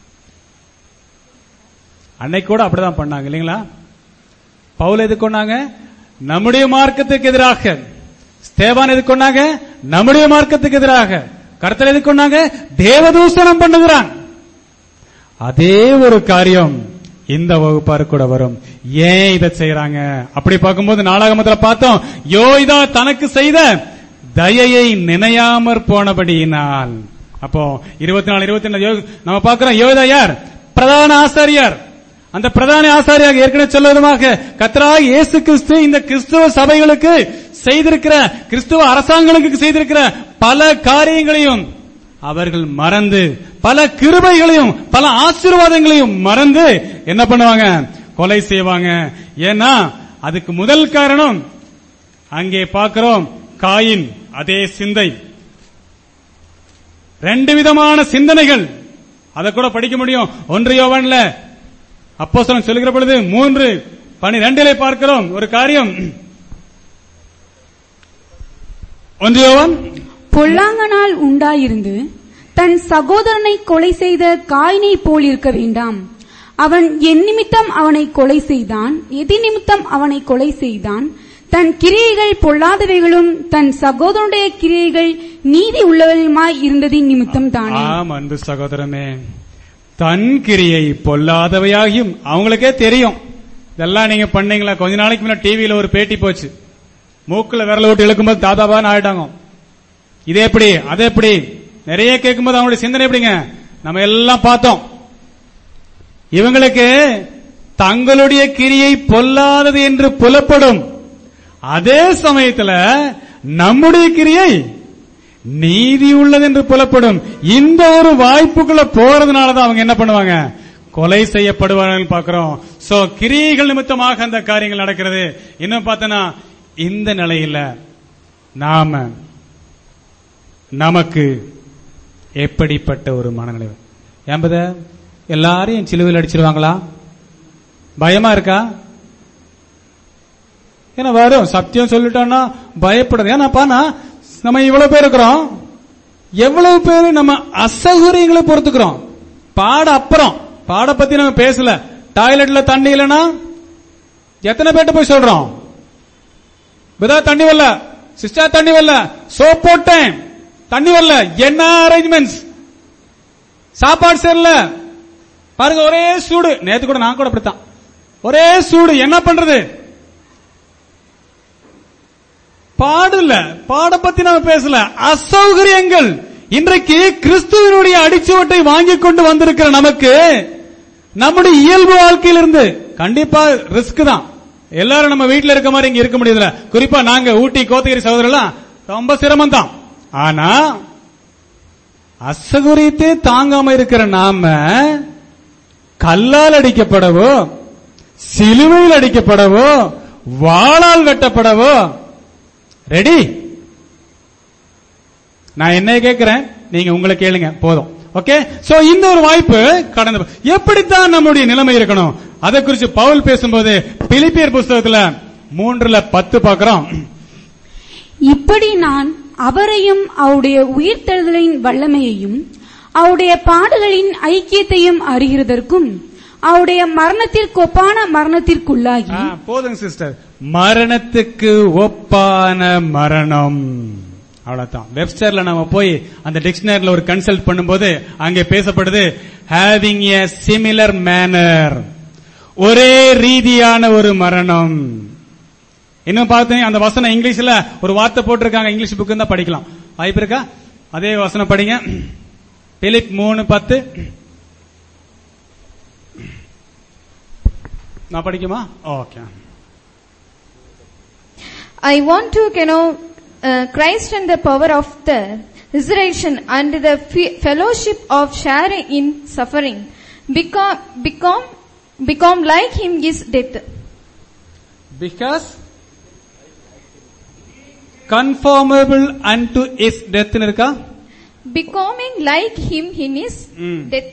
அன்னைக்கு கூட அப்படிதான் பண்ணாங்க இல்லைங்களா பவுல் எது கொண்டாங்க நம்முடைய மார்க்கத்துக்கு எதிராக ஸ்தேவான் எது கொண்டாங்க நம்முடைய மார்க்கத்துக்கு எதிராக கர்த்தர் எது கொண்டாங்க தேவதூசணம் பண்ணுகிறான் அதே ஒரு காரியம் இந்த வகுப்பாரு கூட வரும் ஏன் இதை செய்யறாங்க அப்படி பார்க்கும்போது நாளாகமத்துல பார்த்தோம் யோய்தா தனக்கு செய்த தயையை நினையாமற் போனபடியினால் அப்போ இருபத்தி நாலு இருபத்தி நாலு நம்ம பார்க்கிறோம் யோய்தா யார் பிரதான ஆசாரியார் அந்த பிரதான ஆசாரியாக ஏற்கனவே சொல்லுவதுமாக கத்தராக இயேசு கிறிஸ்து இந்த கிறிஸ்துவ சபைகளுக்கு செய்திருக்கிற கிறிஸ்துவ அரசாங்கங்களுக்கு செய்திருக்கிற பல காரியங்களையும் அவர்கள் மறந்து பல கிருபைகளையும் பல ஆசீர்வாதங்களையும் மறந்து என்ன பண்ணுவாங்க கொலை செய்வாங்க ஏன்னா அதுக்கு முதல் காரணம் அங்கே பார்க்கிறோம் காயின் அதே சிந்தை ரெண்டு விதமான சிந்தனைகள் அதை கூட படிக்க முடியும் ஒன்று யோவான்ல அப்போ சொல்லுகிற பொழுது மூன்று பனிரெண்டிலே பார்க்கிறோம் ஒரு காரியம் ஒன்று யோவான் பொல்லாங்கனால் உண்டாயிருந்து தன் சகோதரனை கொலை செய்த காயினை போல் இருக்க வேண்டாம் அவன் என் நிமித்தம் அவனை கொலை செய்தான் எதி நிமித்தம் அவனை கொலை செய்தான் தன் கிரியைகள் பொல்லாதவைகளும் தன் சகோதரனுடைய கிரியைகள் நீதி உள்ளவர்களுமாய் இருந்ததின் நிமித்தம் தானே ஆம் அன்பு சகோதரமே தன் கிரியை பொல்லாதவையாகியும் அவங்களுக்கே தெரியும் இதெல்லாம் நீங்க பண்ணீங்களா கொஞ்ச நாளைக்கு முன்னாடி டிவியில ஒரு பேட்டி போச்சு மூக்குல விரல விட்டு இழுக்கும்போது தாதாபான்னு ஆயிட்டாங்க இது எப்படி அது எப்படி நிறைய கேட்கும்போது அவங்களுடைய சிந்தனை எப்படிங்க நம்ம எல்லாம் பார்த்தோம் இவங்களுக்கு தங்களுடைய கிரியை பொல்லாதது என்று புலப்படும் அதே சமயத்துல நம்முடைய கிரியை நீதி உள்ளது என்று புலப்படும் இந்த ஒரு வாய்ப்புக்குள்ள போறதுனாலதான் அவங்க என்ன பண்ணுவாங்க கொலை செய்யப்படுவார்கள் பார்க்கிறோம் சோ கிரியைகள் நிமித்தமாக அந்த காரியங்கள் நடக்கிறது இன்னும் பார்த்தனா இந்த நிலையில நாம நமக்கு எப்படிப்பட்ட ஒரு மனநிலை என்பத எல்லாரையும் சிலுவையில் அடிச்சிருவாங்களா பயமா இருக்கா ஏன்னா வரும் சத்தியம் சொல்லிட்டோம்னா பயப்படுது ஏன்னாப்பா நான் நம்ம இவ்வளவு பேர் இருக்கிறோம் எவ்வளவு பேர் நம்ம அசௌகரியங்களை பொறுத்துக்கிறோம் பாட அப்புறம் பாட பத்தி நம்ம பேசல டாய்லெட்ல தண்ணி இல்லைன்னா எத்தனை பேர்ட்ட போய் சொல்றோம் பிரதா தண்ணி வரல சிஸ்டர் தண்ணி வரல சோப் போட்டேன் தண்ணி வரல என்ன அரேஞ்ச்மெண்ட்ஸ் சாப்பாடு சரியில்ல பாருங்க ஒரே சூடு நேத்து கூட நான் கூட அப்படித்தான் ஒரே சூடு என்ன பண்றது பாடல பாட பத்தி நம்ம பேசல அசௌகரியங்கள் இன்றைக்கு கிறிஸ்துவனுடைய அடிச்சுவட்டை வாங்கி கொண்டு வந்திருக்கிற நமக்கு நம்முடைய இயல்பு வாழ்க்கையிலிருந்து கண்டிப்பா ரிஸ்க் தான் எல்லாரும் நம்ம வீட்ல இருக்க மாதிரி இங்க இருக்க முடியுதுல குறிப்பா நாங்க ஊட்டி கோத்தகிரி சகோதரர்லாம் ரொம்ப சிரமம் தான் ஆனா அசகுரியத்தை தாங்காம இருக்கிற நாம கல்லால் அடிக்கப்படவோ சிலுவையில் அடிக்கப்படவோ வாளால் வெட்டப்படவோ ரெடி நான் என்ன கேட்கிறேன் நீங்க உங்களை கேளுங்க போதும் ஓகே சோ இந்த ஒரு வாய்ப்பு கடந்து எப்படித்தான் நம்முடைய நிலைமை இருக்கணும் அதை குறித்து பவுல் பேசும்போது பிலிப்பியர் புஸ்தகத்துல மூன்றுல பத்து பார்க்கிறோம் இப்படி நான் அவரையும் அவருடைய உயிர்த்தெழுதலின் வல்லமையையும் அவருடைய பாடுகளின் ஐக்கியத்தையும் அறிகிறதற்கும் அவருடைய மரணத்திற்கு ஒப்பான மரணத்திற்குள்ளாகி ஆ, போதுங்க சிஸ்டர் மரணத்துக்கு ஒப்பான மரணம் அவ்வளவுதான் வெப்ஸ்டர்ல நம்ம போய் அந்த டிக்ஷனரியில ஒரு கன்சல்ட் பண்ணும்போது அங்கே பேசப்படுது ஹேவிங் எ சிமிலர் மேனர் ஒரே ரீதியான ஒரு மரணம் இன்னும் பார்த்தீங்க அந்த வசனம் இங்கிலீஷ்ல ஒரு வார்த்தை போட்டிருக்காங்க இங்கிலீஷ் புக்கு தான் படிக்கலாம் வாய்ப்பு இருக்கா அதே வசனம் படிங்க பிலிப் மூணு பத்து நான் படிக்குமா okay I want to you know uh, Christ and the power of the resurrection and the fe- fellowship of sharing in suffering become become become like him is death because conformable unto his death இருக்கா becoming like him in his Mm. death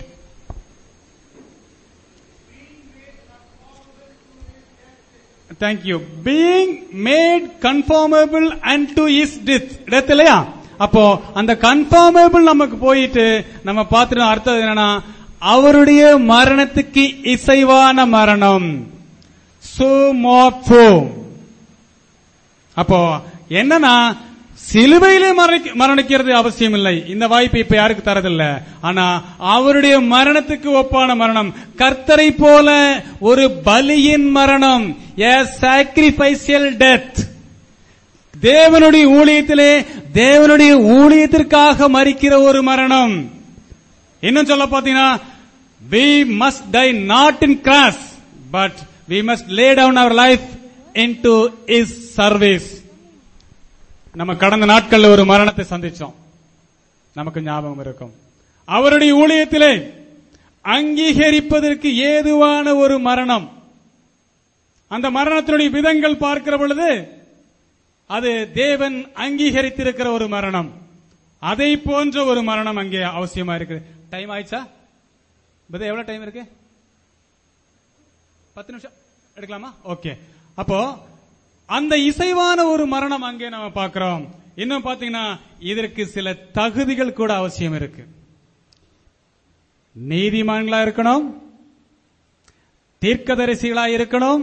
thank you being made conformable unto his death death இல்லையா அப்போ அந்த conformable நமக்கு போயிட்டு நம்ம பார்த்துட்டு அர்த்தம் என்னன்னா அவருடைய மரணத்துக்கு இசைவான மரணம் சுமோஃபோ அப்போ என்னன்னா சிலுவையிலே மரணிக்க- மரணிக்கிறது அவசியம் இல்லை இந்த வாய்ப்பு இப்ப யாருக்கு தரதில்ல ஆனா அவருடைய மரணத்துக்கு ஒப்பான மரணம் கர்த்தரை போல ஒரு பலியின் மரணம் ஏ சாக்ரிஃபைசியல் டெத் தேவனுடைய ஊழியத்திலே தேவனுடைய ஊழியத்திற்காக மறிக்கிற ஒரு மரணம் இன்னும் சொல்ல பாத்தீங்கன்னா we must die not in cross but we must lay down our life into his service நம்ம கடந்த நாட்கள்ல ஒரு மரணத்தை சந்திச்சோம் நமக்கு ஞாபகம் இருக்கும் அவருடைய ஊழியத்திலே அங்கீகரிப்பதற்கு ஏதுவான ஒரு மரணம் அந்த மரணத்தினுடைய விதங்கள் பார்க்கிற பொழுது அது தேவன் அங்கீகரித்திருக்கிற ஒரு மரணம் அதை போன்ற ஒரு மரணம் அங்கே அவசியமா இருக்குது டைம் ஆயிடுச்சா பதே எவ்வளவு டைம் இருக்கு பத்து நிமிஷம் எடுக்கலாமா ஓகே அப்போ அந்த இசைவான ஒரு மரணம் அங்கே நம்ம பார்க்கிறோம் இன்னும் பாத்தீங்கன்னா இதற்கு சில தகுதிகள் கூட அவசியம் இருக்கு நீதிமான்களா இருக்கணும் தீர்க்கதரிசிகளா இருக்கணும்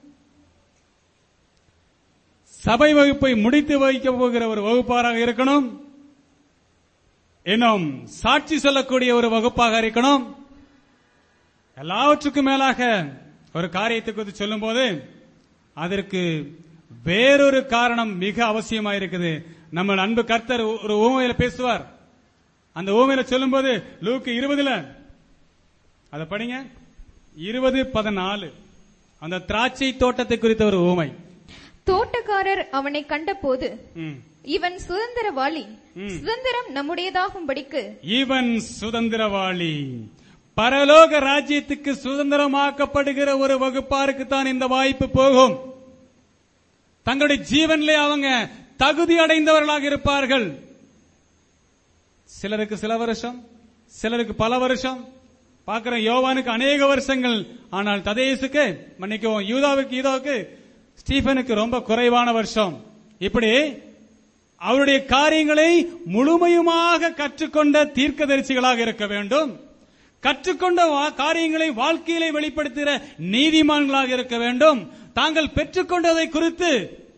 சபை வகுப்பை முடித்து வைக்க போகிற ஒரு வகுப்பாராக இருக்கணும் இன்னும் சாட்சி சொல்லக்கூடிய ஒரு வகுப்பாக இருக்கணும் எல்லாவற்றுக்கும் மேலாக ஒரு காரியத்தை குறித்து சொல்லும்போது அதற்கு வேறொரு காரணம் மிக அவசியமா இருக்குது நம்ம அன்பு கர்த்தர் ஒரு ஊமையில பேசுவார் அந்த ஊமையில சொல்லும்போது லூக்கு இருபதுல அதை படிங்க இருபது பதினாலு அந்த திராட்சை தோட்டத்தை குறித்த ஒரு ஊமை தோட்டக்காரர் அவனை கண்டபோது ம். இவன் சுதந்திரவாளி சுதந்திரம் நம்முடையதாகும்படிக்கு இவன் சுதந்திரவாளி பரலோக ராஜ்யத்துக்கு சுதந்திரமாக்கப்படுகிற ஒரு வகுப்பாருக்கு தான் இந்த வாய்ப்பு போகும் தங்களுடைய ஜீவனிலே அவங்க தகுதி அடைந்தவர்களாக இருப்பார்கள் சிலருக்கு சில வருஷம் சிலருக்கு பல வருஷம் பார்க்கிற யோவானுக்கு அநேக வருஷங்கள் ஆனால் ததேசுக்கு மன்னிக்கவும் யூதாவுக்கு ஈதாவுக்கு ஸ்டீபனுக்கு ரொம்ப குறைவான வருஷம் இப்படி அவருடைய காரியங்களை முழுமையுமாக கற்றுக்கொண்ட தீர்க்கதரிசிகளாக இருக்க வேண்டும் கற்றுக்கொண்ட வா- காரியங்களை வாழ்க்கையிலே வெளிப்படுத்துகிற நீதிமான்களாக இருக்க வேண்டும் தாங்கள் பெற்றுக்கொண்டதை குறித்து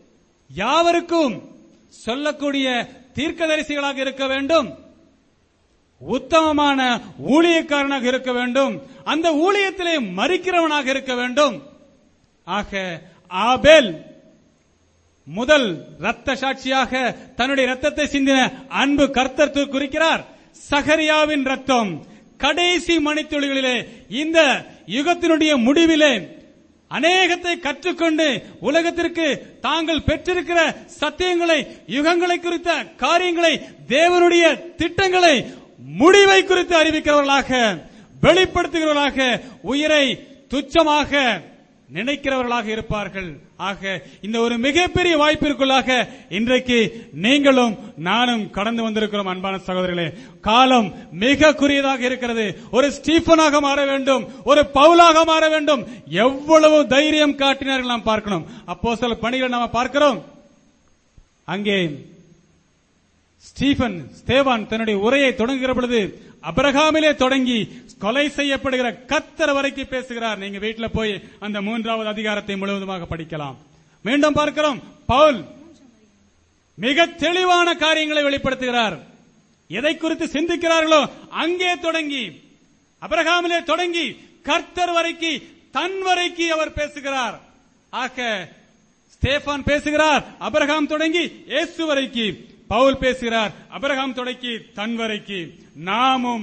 யாவருக்கும் சொல்லக்கூடிய தீர்க்கதரிசிகளாக இருக்க வேண்டும் உத்தமமான ஊழியக்காரனாக இருக்க வேண்டும் அந்த ஊழியத்திலே மறிக்கிறவனாக இருக்க வேண்டும் ஆக ஆபேல் முதல் ரத்த சாட்சியாக தன்னுடைய ரத்தத்தை சிந்தின அன்பு கர்த்தர் து- குறிக்கிறார் சகரியாவின் ரத்தம் கடைசி மணித்துளிகளிலே இந்த யுகத்தினுடைய முடிவிலே அநேகத்தை கற்றுக்கொண்டு உலகத்திற்கு தாங்கள் பெற்றிருக்கிற சத்தியங்களை யுகங்களை குறித்த காரியங்களை தேவனுடைய திட்டங்களை முடிவை குறித்து அறிவிக்கிறவர்களாக வெளிப்படுத்துகிறவர்களாக உயிரை துச்சமாக நினைக்கிறவர்களாக இருப்பார்கள் ஆக இந்த ஒரு மிகப்பெரிய வாய்ப்பிற்குள்ளாக இன்றைக்கு நீங்களும் நானும் கடந்து வந்திருக்கிறோம் அன்பான சகோதரர்களே காலம் மிக குறியதாக இருக்கிறது ஒரு ஸ்டீஃபனாக மாற வேண்டும் ஒரு பவுலாக மாற வேண்டும் எவ்வளவு தைரியம் காட்டினார்கள் நாம் பார்க்கணும் அப்போ சில பணிகளை நாம் பார்க்கிறோம் அங்கே ஸ்டீபன் ஸ்தேவான் தன்னுடைய உரையை தொடங்குகிற பொழுது அபிரகாமிலே தொடங்கி கொலை செய்யப்படுகிற கத்தர் வரைக்கும் பேசுகிறார் நீங்க வீட்டுல போய் அந்த மூன்றாவது அதிகாரத்தை முழுவதுமாக படிக்கலாம் மீண்டும் பார்க்கிறோம் பவுல் மிக தெளிவான காரியங்களை வெளிப்படுத்துகிறார் எதை குறித்து சிந்திக்கிறார்களோ அங்கே தொடங்கி அபிரகாமிலே தொடங்கி கர்த்தர் வரைக்கு தன் வரைக்கு அவர் பேசுகிறார் ஆக ஸ்டேபான் பேசுகிறார் அபிரகாம் தொடங்கி இயேசு வரைக்கு பவுல் பேசுகிறார் அபிரகாம் தொடங்கி தன் வரைக்கு நாமும்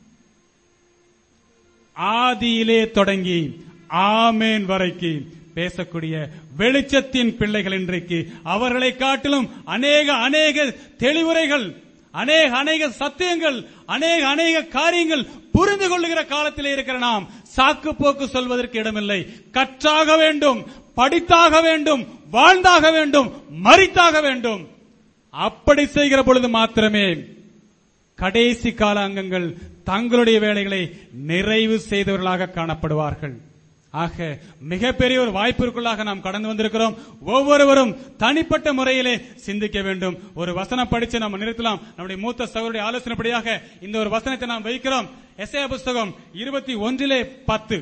ஆதியிலே தொடங்கி ஆமேன் வரைக்கு பேசக்கூடிய வெளிச்சத்தின் பிள்ளைகள் இன்றைக்கு அவர்களை காட்டிலும் அநேக அநேக தெளிவுரைகள் அநேக அநேக சத்தியங்கள் அநேக அநேக காரியங்கள் புரிந்து கொள்ளுகிற காலத்திலே இருக்கிற நாம் சாக்கு போக்கு சொல்வதற்கு இடமில்லை கற்றாக வேண்டும் படித்தாக வேண்டும் வாழ்ந்தாக வேண்டும் மறித்தாக வேண்டும் அப்படி செய்கிற பொழுது மாத்திரமே கடைசி கால அங்கங்கள் தங்களுடைய வேலைகளை நிறைவு செய்தவர்களாக காணப்படுவார்கள் ஆக மிகப்பெரிய ஒரு வாய்ப்பிற்குள்ளாக நாம் கடந்து வந்திருக்கிறோம் ஒவ்வொருவரும் தனிப்பட்ட முறையிலே சிந்திக்க வேண்டும் ஒரு வசனம் படிச்சு நம்ம நிறுத்தலாம் நம்முடைய மூத்த சகோதரிய ஆலோசனைப்படியாக இந்த ஒரு வசனத்தை நாம் வைக்கிறோம் எஸ்ஐ புஸ்தகம் இருபத்தி ஒன்றிலே பத்து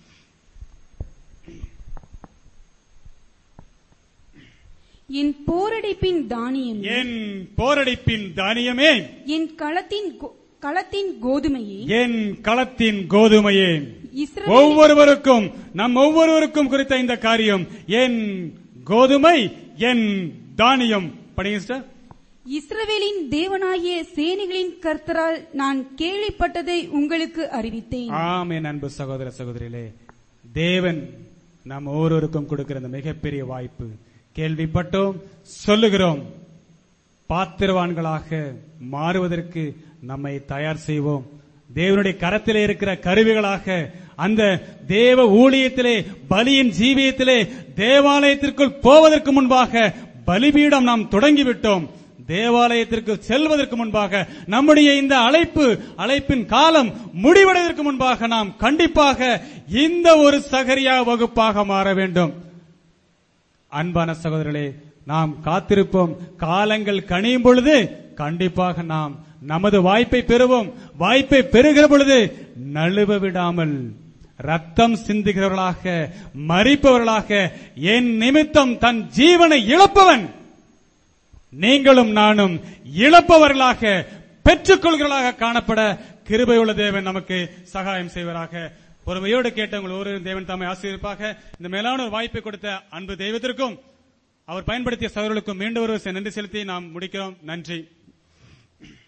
என் போரடிப்பின் தானியம் என் போரடிப்பின் தானியமே என் களத்தின் கோ- களத்தின் கோதுமையே என் களத்தின் கோதுமையே இஸ்ரவேலின் ஒவ்வொருவருக்கும் நம் ஒவ்வொருவருக்கும் குறித்த இந்த காரியம் என் கோதுமை என் தானியம் படிங்க sister. இஸ்ரவேலின் தேவனாகிய சேனைகளின் கர்த்தரால் நான் கேள்விப்பட்டதை உங்களுக்கு அறிவித்தேன் ஆம் என் அன்பு சகோதர சகோதரிகளே தேவன் நம் ஒவ்வொருவருக்கும் கொடுக்கிற இந்த மிகப்பெரிய வாய்ப்பு கேள்விப்பட்டோம் சொல்லுகிறோம் பாத்திரவான்களாக மாறுவதற்கு நம்மை தயார் செய்வோம் தேவனுடைய கரத்திலே இருக்கிற கருவிகளாக அந்த தேவ ஊழியத்திலே பலியின் ஜீவியத்திலே தேவாலயத்திற்குள் போவதற்கு முன்பாக பலிபீடம் நாம் தொடங்கிவிட்டோம் தேவாலயத்திற்கு செல்வதற்கு முன்பாக நம்முடைய இந்த அழைப்பு அழைப்பின் காலம் முடிவடைவதற்கு முன்பாக நாம் கண்டிப்பாக இந்த ஒரு சகரியா வகுப்பாக மாற வேண்டும் அன்பான சகோதரர்களே நாம் காத்திருப்போம் காலங்கள் கனியும் பொழுது கண்டிப்பாக நாம் நமது வாய்ப்பை பெறுவோம் வாய்ப்பை பெறுகிற பொழுது நழுவ விடாமல் ரத்தம் சிந்துகிறவர்களாக மறிப்பவர்களாக என் நிமித்தம் தன் ஜீவனை இழப்பவன் நீங்களும் நானும் இழப்பவர்களாக பெற்றுக்கொள்கிறவர்களாக காணப்பட கிருபையுள்ள தேவன் நமக்கு சகாயம் செய்வராக பொறுமையோடு கேட்டவங்கள் ஒரு தேவன் தாமை ஆசீர்வாக இந்த மேலான ஒரு வாய்ப்பை கொடுத்த அன்பு தெய்வத்திற்கும் அவர் பயன்படுத்திய சகோதரர்களுக்கும் மீண்டும் ஒரு நன்றி செலுத்தி நாம் முடிக்கிறோம் நன்றி